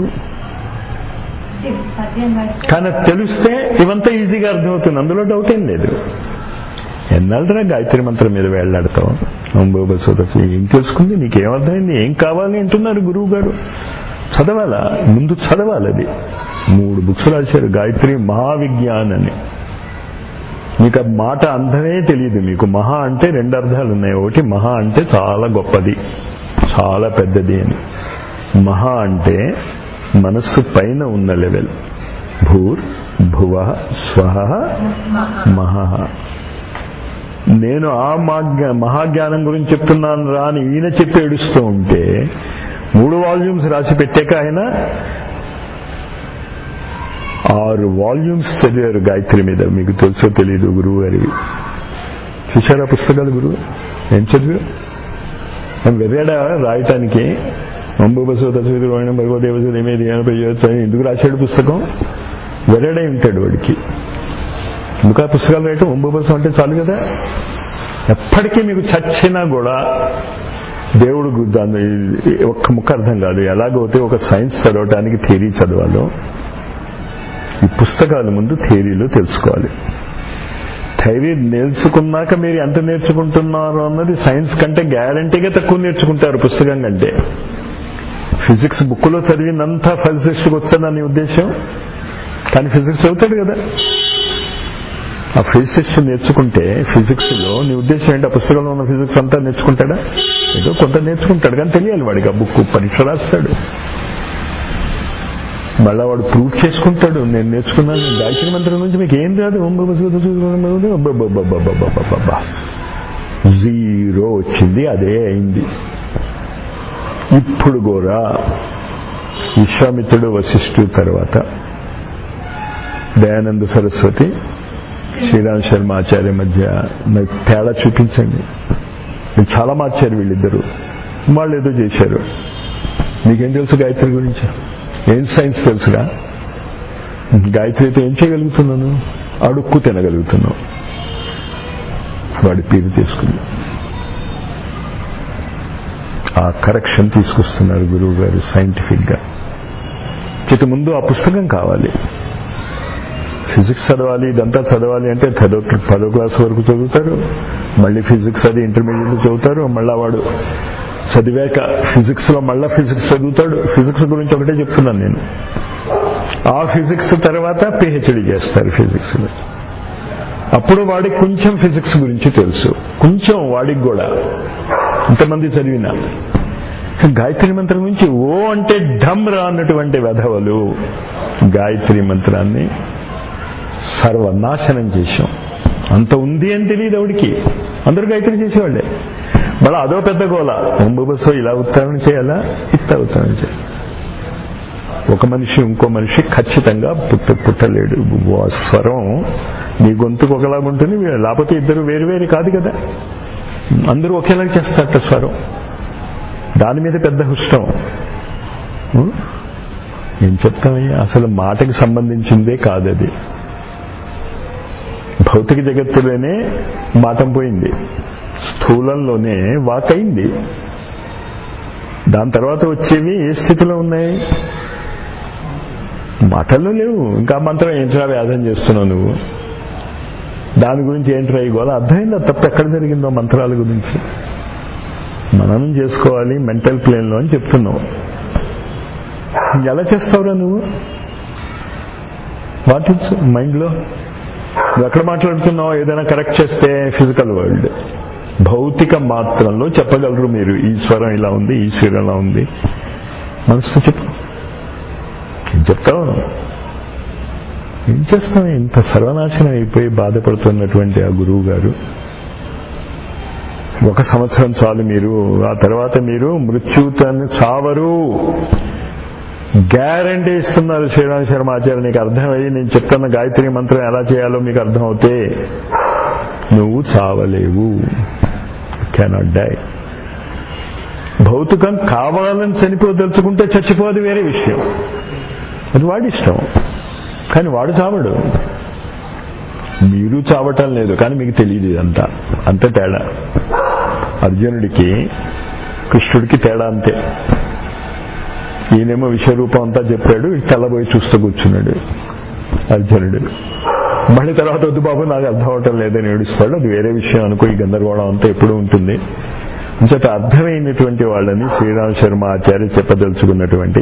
కానీ అది తెలిస్తే ఇవంతా ఈజీగా అర్థమవుతుంది అందులో డౌట్ ఏం లేదు ఎన్నాళ్ళరా గాయత్రి మంత్రం మీద వేళ్లాడతావు అంబోబసోదసి ఏం తెలుసుకుంది నీకేమర్థమైంది ఏం కావాలి అంటున్నారు గురువు గారు చదవాలా ముందు చదవాలి అది మూడు బుక్స్ రాశారు గాయత్రి మహావిజ్ఞాన్ అని మీకు ఆ మాట అర్థమే తెలియదు మీకు మహా అంటే రెండు అర్థాలు ఉన్నాయి ఒకటి మహా అంటే చాలా గొప్పది చాలా పెద్దది అని మహా అంటే మనస్సు పైన ఉన్న లెవెల్ భూర్ భువ స్వహ మహా నేను ఆ మాజ్ఞ మహాజ్ఞానం గురించి చెప్తున్నాను రా అని ఈయన చెప్పి ఏడుస్తూ ఉంటే మూడు వాల్యూమ్స్ రాసి పెట్టాక ఆయన ఆరు వాల్యూమ్స్ చదివారు గాయత్రి మీద మీకు తెలుసో తెలియదు గురువు గారివి చూశారా పుస్తకాలు గురువు ఏం చదివారు ఆయన వెర్రాడా రాయటానికి అంబుబసు తస్వీరు వాణి భగవదేవసు ఏమేది అని ఎందుకు రాశాడు పుస్తకం వెర్రాడే ఉంటాడు వాడికి ఎందుకు ఆ పుస్తకాలు రాయటం అంబుబసు అంటే చాలు కదా ఎప్పటికీ మీకు చచ్చినా కూడా దేవుడు గు- దాన్ని ఒక్క ముక్క అర్థం కాదు ఎలాగైతే ఒక సైన్స్ చదవటానికి థియరీ చదవాలో ఈ పుస్తకాల ముందు థియరీలు తెలుసుకోవాలి థైరీ నేర్చుకున్నాక మీరు ఎంత నేర్చుకుంటున్నారు అన్నది సైన్స్ కంటే గ్యారంటీగా తక్కువ నేర్చుకుంటారు పుస్తకం కంటే ఫిజిక్స్ బుక్లో చదివినంతా ఫిజిక్స్కి వచ్చానని ఉద్దేశం కానీ ఫిజిక్స్ చదువుతాడు కదా ఆ ఫిజిక్స్ నేర్చుకుంటే ఫిజిక్స్ లో నీ ఉద్దేశం ఏంటి ఆ పుస్తకంలో ఉన్న ఫిజిక్స్ అంతా నేర్చుకుంటాడా ఏదో కొంత నేర్చుకుంటాడు కానీ తెలియాలి వాడికి ఆ బుక్ పరీక్ష రాస్తాడు మళ్ళా వాడు ప్రూవ్ చేసుకుంటాడు నేను నేర్చుకున్నాను గాయత్రి మంత్రం నుంచి మీకు ఏం రాదు ఓం బాబా శివ శివ శివ శివ అబ్బబ్బబ్బబ్బబ్బబ్బబ్బబ్బ. జీరో వచ్చింది అదే అయింది ఇప్పుడు కూడా విశ్వామిత్రుడు వశిష్ఠు తర్వాత దయానంద సరస్వతి శ్రీరామ్ శర్మ ఆచార్య మధ్య నాకు తేడా చూపించండి మీరు చాలా మార్చారు వీళ్ళిద్దరు వాళ్ళు ఏదో చేశారు మీకేం తెలుసు గాయత్రి గురించి ఏం సైన్స్ తెలుసుగా గాయత్రితో ఏం చేయగలుగుతున్నాను అడుక్కు తినగలుగుతున్నావు వాడి పేరు తీసుకుంది ఆ కరెక్షన్ తీసుకొస్తున్నారు గురువు గారు సైంటిఫిక్ గా చిత ముందు ఆ పుస్తకం కావాలి ఫిజిక్స్ చదవాలి ఇదంతా చదవాలి అంటే పదో పదో క్లాస్ వరకు చదువుతారు మళ్ళీ ఫిజిక్స్ అది ఇంటర్మీడియట్ చదువుతారు మళ్ళా వాడు చదివాక ఫిజిక్స్ లో మళ్ళా ఫిజిక్స్ చదువుతాడు ఫిజిక్స్ గురించి ఒకటే చెప్తున్నాను నేను ఆ ఫిజిక్స్ తర్వాత పిహెచ్డి చేస్తారు ఫిజిక్స్ లో అప్పుడు వాడికి కొంచెం ఫిజిక్స్ గురించి తెలుసు కొంచెం వాడికి కూడా ఇంతమంది చదివిన గాయత్రి మంత్రం గురించి ఓ అంటే ఢమ్ రా అన్నటువంటి వెధవలు గాయత్రి మంత్రాన్ని సర్వనాశనం చేశాం అంత ఉంది అని తెలియదు ఆవిడికి అందరూ గాయత్రి చేసేవాళ్ళే మళ్ళీ అదో పెద్ద గోల బొబసో ఇలా ఉత్తారణ చేయాలా ఇత్త ఉత్తారణ చేయాలి ఒక మనిషి ఇంకో మనిషి ఖచ్చితంగా పుట్ట పుట్టలేడు ఆ స్వరం నీ గొంతుకు ఒకలాగా ఉంటుంది లేకపోతే ఇద్దరు వేరు వేరు కాదు కదా అందరూ ఒకేలాగా చేస్తారట స్వరం దాని మీద పెద్ద హుష్టం ఉం? ఏం చెప్తామయ్యా అసలు మాటకి సంబంధించిందే కాదు అది భౌతిక జగత్తులోనే మాటం పోయింది స్థూలంలోనే వాక్ అయింది దాని తర్వాత వచ్చేవి ఏ స్థితిలో ఉన్నాయి మాటల్లో లేవు ఇంకా మంత్రం ఏంట్రా వ్యాధం చేస్తున్నావు నువ్వు దాని గురించి ఏంట్రా ఈ గోల అర్థమైందా తప్పు ఎక్కడ జరిగిందో మంత్రాల గురించి మననం చేసుకోవాలి మెంటల్ ప్లేన్లో అని చెప్తున్నావు ఎలా చేస్తావురా నువ్వు వాట్ ఇట్స్ మైండ్లో నువ్వు ఎక్కడ మాట్లాడుతున్నావు ఏదైనా కరెక్ట్ చేస్తే ఫిజికల్ వరల్డ్ భౌతిక మాత్రంలో చెప్పగలరు మీరు ఈశ్వరం ఇలా ఉంది ఈశ్వరం ఇలా ఉంది మనసుతో చెప్పు ఏం చెప్తావు ఏం చేస్తాం ఇంత సర్వనాశనం అయిపోయి బాధపడుతున్నటువంటి ఆ గురువు గారు ఒక సంవత్సరం చాలు మీరు ఆ తర్వాత మీరు మృత్యుతను చావరు గ్యారంటీ ఇస్తున్నారు శ్రీరామ్ శర్మ ఆచార్య నీకు అర్థమయ్యి నేను చెప్తున్న గాయత్రి మంత్రం ఎలా చేయాలో మీకు అర్థం అవుతే నువ్వు చావలేవు కెనాట్ డై భౌతికం కావాలని చనిపోదలుచుకుంటే చచ్చిపోదు వేరే విషయం అది వాడి ఇష్టం కానీ వాడు చావడు మీరు చావటం లేదు కానీ మీకు తెలియదు ఇదంతా అంత తేడా అర్జునుడికి కృష్ణుడికి తేడా అంతే ఈయనేమో విశ్వరూపం అంతా చెప్పాడు తెల్లబోయి చూస్తూ కూర్చున్నాడు అర్జునుడు మళ్ళీ తర్వాత వద్దు బాబు నాకు అర్థం అవటం లేదని ఏడుస్తాడు అది వేరే విషయం అనుకో ఈ గందరగోళం అంతా ఎప్పుడూ ఉంటుంది అంచేత అర్థమైనటువంటి వాళ్ళని శ్రీరామ్ శర్మ ఆచార్య చెప్పదలుచుకున్నటువంటి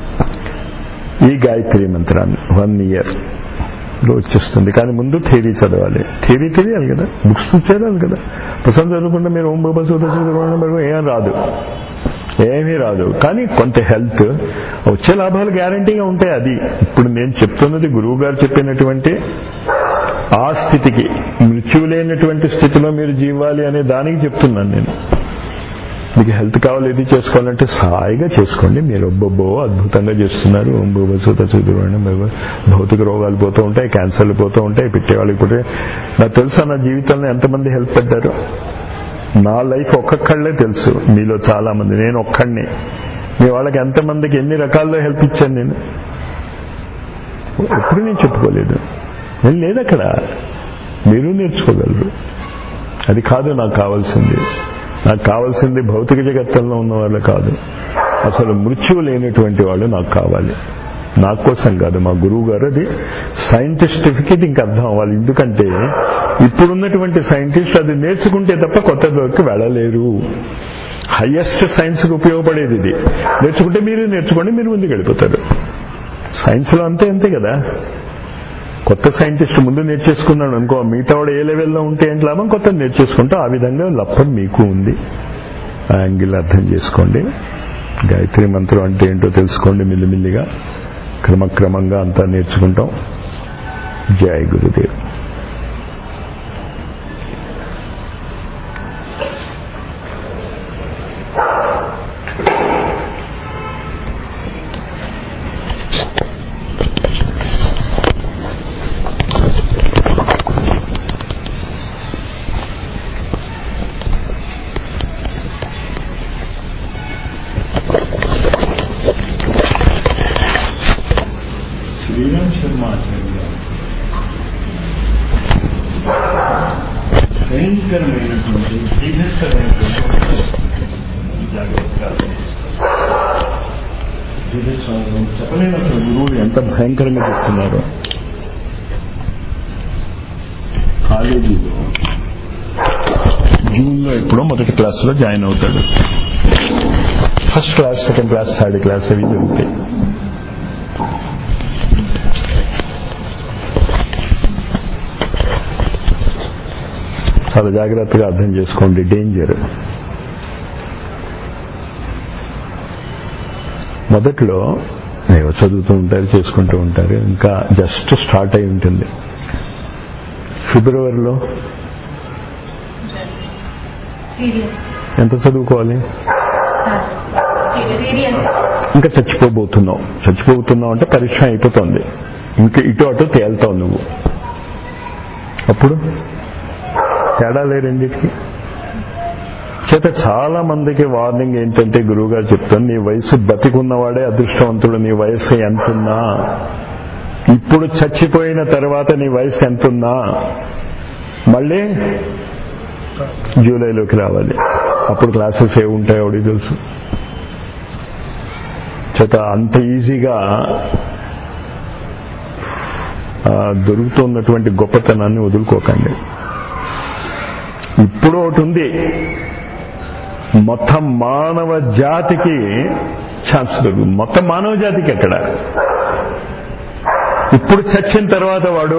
ఈ గాయత్రి మంత్రాన్ని వన్ ఇయర్ లో వచ్చేస్తుంది కానీ ముందు థియరీ చదవాలి థియరీ తెలియాలి కదా బుక్స్ చదవాలి కదా పుస్తకం చదువుకుంటే మీరు ఓం బాబా సూత చదవడం ఏం రాదు ఏమీ రాదు కానీ కొంత హెల్త్ వచ్చే లాభాలు గ్యారంటీగా ఉంటాయి అది ఇప్పుడు నేను చెప్తున్నది గురువు గారు చెప్పినటువంటి ఆ స్థితికి మృత్యువు లేనటువంటి స్థితిలో మీరు జీవాలి అనే దానికి చెప్తున్నాను నేను మీకు హెల్త్ కావాలి ఇది చేసుకోవాలంటే సాయిగా చేసుకోండి మీరు ఒబ్బొబ్బో అద్భుతంగా చేస్తున్నారు ఓం బాబా సూత చదువుకోండి భౌతిక రోగాలు పోతూ ఉంటాయి క్యాన్సర్లు పోతూ ఉంటాయి పెట్టేవాళ్ళకి పోతే నాకు తెలుసా నా జీవితంలో ఎంతమంది హెల్ప్ పడ్డారు నా లైఫ్ ఒక్కొక్కళ్ళే తెలుసు మీలో చాలా మంది నేను ఒక్కడిని మీ వాళ్ళకి ఎంతమందికి ఎన్ని రకాల్లో హెల్ప్ ఇచ్చాను నేను ఎప్పుడు నేను చెప్పుకోలేదు నేను లేదు అక్కడ మీరు నేర్చుకోగలరు అది కాదు నాకు కావాల్సింది నాకు కావాల్సింది భౌతిక జగత్తుల్లో ఉన్న వాళ్ళు కాదు అసలు మృత్యువు లేనటువంటి వాళ్ళు నాకు కావాలి నా కోసం కాదు మా గురువు గారు అది సైంటిస్టిఫికేట్ ఇంక అర్థం అవ్వాలి ఎందుకంటే ఇప్పుడున్నటువంటి సైంటిస్ట్ అది నేర్చుకుంటే తప్ప కొత్త దొరికి వెళ్ళలేరు హయ్యెస్ట్ సైన్స్కి ఉపయోగపడేది ఇది నేర్చుకుంటే మీరు నేర్చుకోండి మీరు ముందుకు వెళ్ళిపోతారు సైన్స్లో అంతే అంతే కదా కొత్త సైంటిస్ట్ ముందు నేర్చేసుకున్నాడు అనుకో మిగతా వాడు ఏ లెవెల్లో ఉంటే ఏంటి లాభం కొత్త నేర్చేసుకుంటా ఆ విధంగా లప్పం మీకు ఉంది ఆ యాంగిల్ అర్థం చేసుకోండి గాయత్రి మంత్రం అంటే ఏంటో తెలుసుకోండి మిల్లిమిల్లిగా క్రమక్రమంగా అంతా నేర్చుకుంటాం జై గురుదేవ్ శ్రీరామ్ శర్మ ఆచార్య భయంకరమైనటువంటి బీభత్సమైనటువంటి జాగ్రత్తగా బీభత్సం చెప్పలేను అసలు గురువులు ఎంత భయంకరంగా చెప్తున్నారు కాలేజీలో జూన్లో ఎప్పుడో మొదటి క్లాసులో జాయిన్ అవుతాడు first class second class third class అవి జరుగుతాయి చాలా జాగ్రత్తగా అర్థం చేసుకోండి డేంజర్ మొదట్లో ఏవో చదువుతూ ఉంటారు చేసుకుంటూ ఉంటారు ఇంకా జస్ట్ స్టార్ట్ అయి ఉంటుంది ఫిబ్రవరిలో సీరియస్ ఎంత చదువుకోవాలి సీరియస్ ఇంకా చచ్చిపోబోతున్నావు చచ్చిపోతున్నావు అంటే పరీక్ష అయిపోతుంది ఇంకా ఇటు అటు తేల్తావు నువ్వు అప్పుడు తేడా లే రెండింటికి చేత చాలా మందికి వార్నింగ్ ఏంటంటే గురువుగారు చెప్తాను నీ వయసు బతికున్నవాడే అదృష్టవంతుడు నీ వయసు ఎంతున్నా ఇప్పుడు చచ్చిపోయిన తర్వాత నీ వయసు ఎంతున్నా మళ్ళీ జూలైలోకి రావాలి అప్పుడు క్లాసెస్ ఏ ఉంటాయో ఎవడికి తెలుసు చేత అంత ఈజీగా ఆ దొరుకుతున్నటువంటి గొప్పతనాన్ని వదులుకోకండి ఇప్పుడు ఒకటి ఉంది మొత్తం మానవ జాతికి ఛాన్స్ దొరుకుతుంది మొత్తం మానవ జాతికి ఎక్కడ ఇప్పుడు చచ్చిన తర్వాత వాడు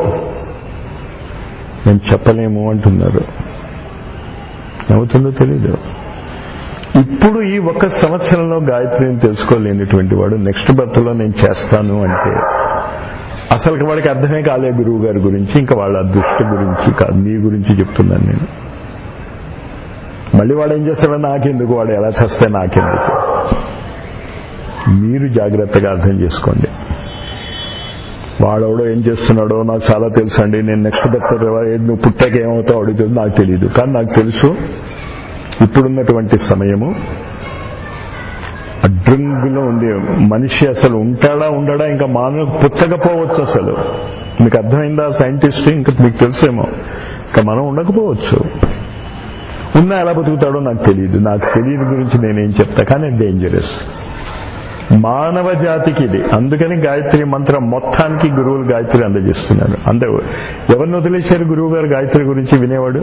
నేను చెప్పలేము అంటున్నారు ఏమవుతుందో తెలీదు ఇప్పుడు ఈ ఒక్క సంవత్సరంలో గాయత్రిని తెలుసుకోలేనిటువంటి వాడు నెక్స్ట్ బర్త్లో నేను చేస్తాను అంటే అసలు వాడికి అర్థమే కాలే గురువు గారి గురించి ఇంకా వాళ్ళ అదృష్ట గురించి కాదు మీ గురించి చెప్తున్నాను నేను మళ్ళీ వాడు ఏం చేస్తాడో నాకెందుకు వాడు ఎలా చేస్తే నాకెందుకు మీరు జాగ్రత్తగా అర్థం చేసుకోండి వాడెవడో ఏం చేస్తున్నాడో నాకు చాలా తెలుసు అండి నేను నెక్స్ట్ బర్త్ నువ్వు పుట్టాక ఏమవుతావు అడుగుతుంది నాకు తెలియదు కానీ నాకు తెలుసు ఇప్పుడున్నటువంటి సమయము అడ్రంగులో ఉంది మనిషి అసలు ఉంటాడా ఉండడా ఇంకా మానవ పుట్టకపోవచ్చు అసలు మీకు అర్థమైందా సైంటిస్ట్ ఇంకా మీకు తెలుసేమో ఇంకా మనం ఉండకపోవచ్చు ఉన్నా ఎలా బతుకుతాడో నాకు తెలియదు నాకు తెలియని గురించి నేనేం చెప్తా కానీ డేంజరస్ మానవ జాతికి ఇది అందుకని గాయత్రి మంత్రం మొత్తానికి గురువులు గాయత్రి అందజేస్తున్నారు అందరూ ఎవరిని వదిలేశారు గురువు గారు గాయత్రి గురించి వినేవాడు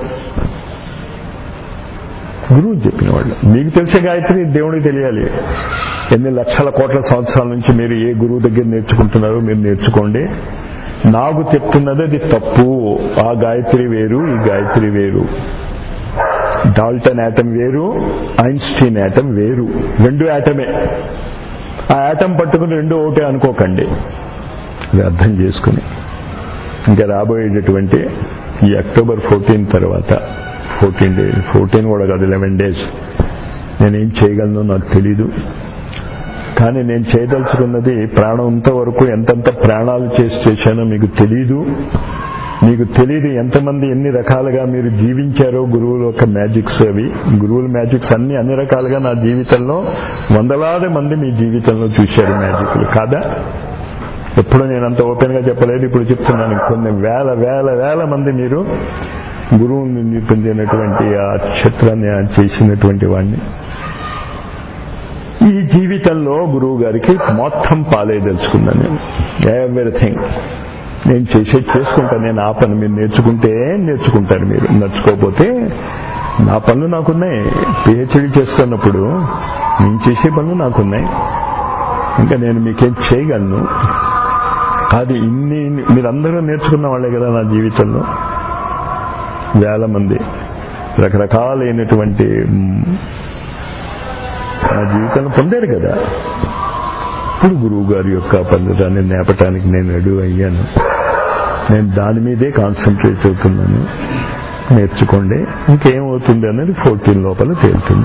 గురువు చెప్పిన వాళ్ళు మీకు తెలిసే గాయత్రి దేవుడికి తెలియాలి ఎన్ని లక్షల కోట్ల సంవత్సరాల నుంచి మీరు ఏ గురువు దగ్గర నేర్చుకుంటున్నారో మీరు నేర్చుకోండి నాకు చెప్తున్నది అది తప్పు ఆ గాయత్రి వేరు ఈ గాయత్రి వేరు డాల్టన్ యాటమ్ వేరు ఐన్స్టీన్ యాటమ్ వేరు రెండు యాటమే ఆ యాటమ్ పట్టుకుని రెండు ఒకటే అనుకోకండి అది అర్థం చేసుకుని ఇంకా రాబోయేటటువంటి ఈ అక్టోబర్ ఫోర్టీన్ తర్వాత ఫోర్టీన్ డేస్ ఫోర్టీన్ కూడా కాదు లెవెన్ డేస్ నేనేం చేయగలను నాకు తెలీదు కానీ నేను చేయదలుచుకున్నది ప్రాణం వరకు ఎంతెంత ప్రాణాలు చేసి చేశానో మీకు తెలీదు మీకు తెలియదు ఎంతమంది ఎన్ని రకాలుగా మీరు జీవించారో గురువుల యొక్క మ్యాజిక్స్ అవి గురువుల మ్యాజిక్స్ అన్ని అన్ని రకాలుగా నా జీవితంలో వందలాది మంది మీ జీవితంలో చూశారు మ్యాజిక్లు కాదా ఎప్పుడు నేను అంత ఓపెన్ గా చెప్పలేదు ఇప్పుడు చెప్తున్నాను కొన్ని వేల వేల వేల మంది మీరు గురువుని పొందినటువంటి ఆ క్షేత్రాన్ని చేసినటువంటి వాడిని ఈ జీవితంలో గురువు గారికి మొత్తం పాలేదలుచుకున్నాను నేను ఎవ్రీథింగ్ నేను చేసేది చేసుకుంటాను నేను ఆ పని మీరు నేర్చుకుంటే నేర్చుకుంటారు మీరు నడుచుకోకపోతే నా పనులు నాకున్నాయి పిహెచ్డి చేస్తున్నప్పుడు నేను చేసే పనులు నాకున్నాయి ఇంకా నేను మీకేం చేయగలను అది ఇన్ని మీరందరూ నేర్చుకున్న వాళ్ళే కదా నా జీవితంలో వేల మంది రకరకాలైనటువంటి నా జీవితంలో పొందారు కదా ఇప్పుడు గురువు గారి యొక్క పద్ధతాన్ని నేపటానికి నేను రెడీ అయ్యాను నేను దాని మీదే కాన్సన్ట్రేట్ అవుతున్నాను నేర్చుకోండి ఇంకేమవుతుంది అనేది ఫోర్టీన్ లోపల తేలుతుంది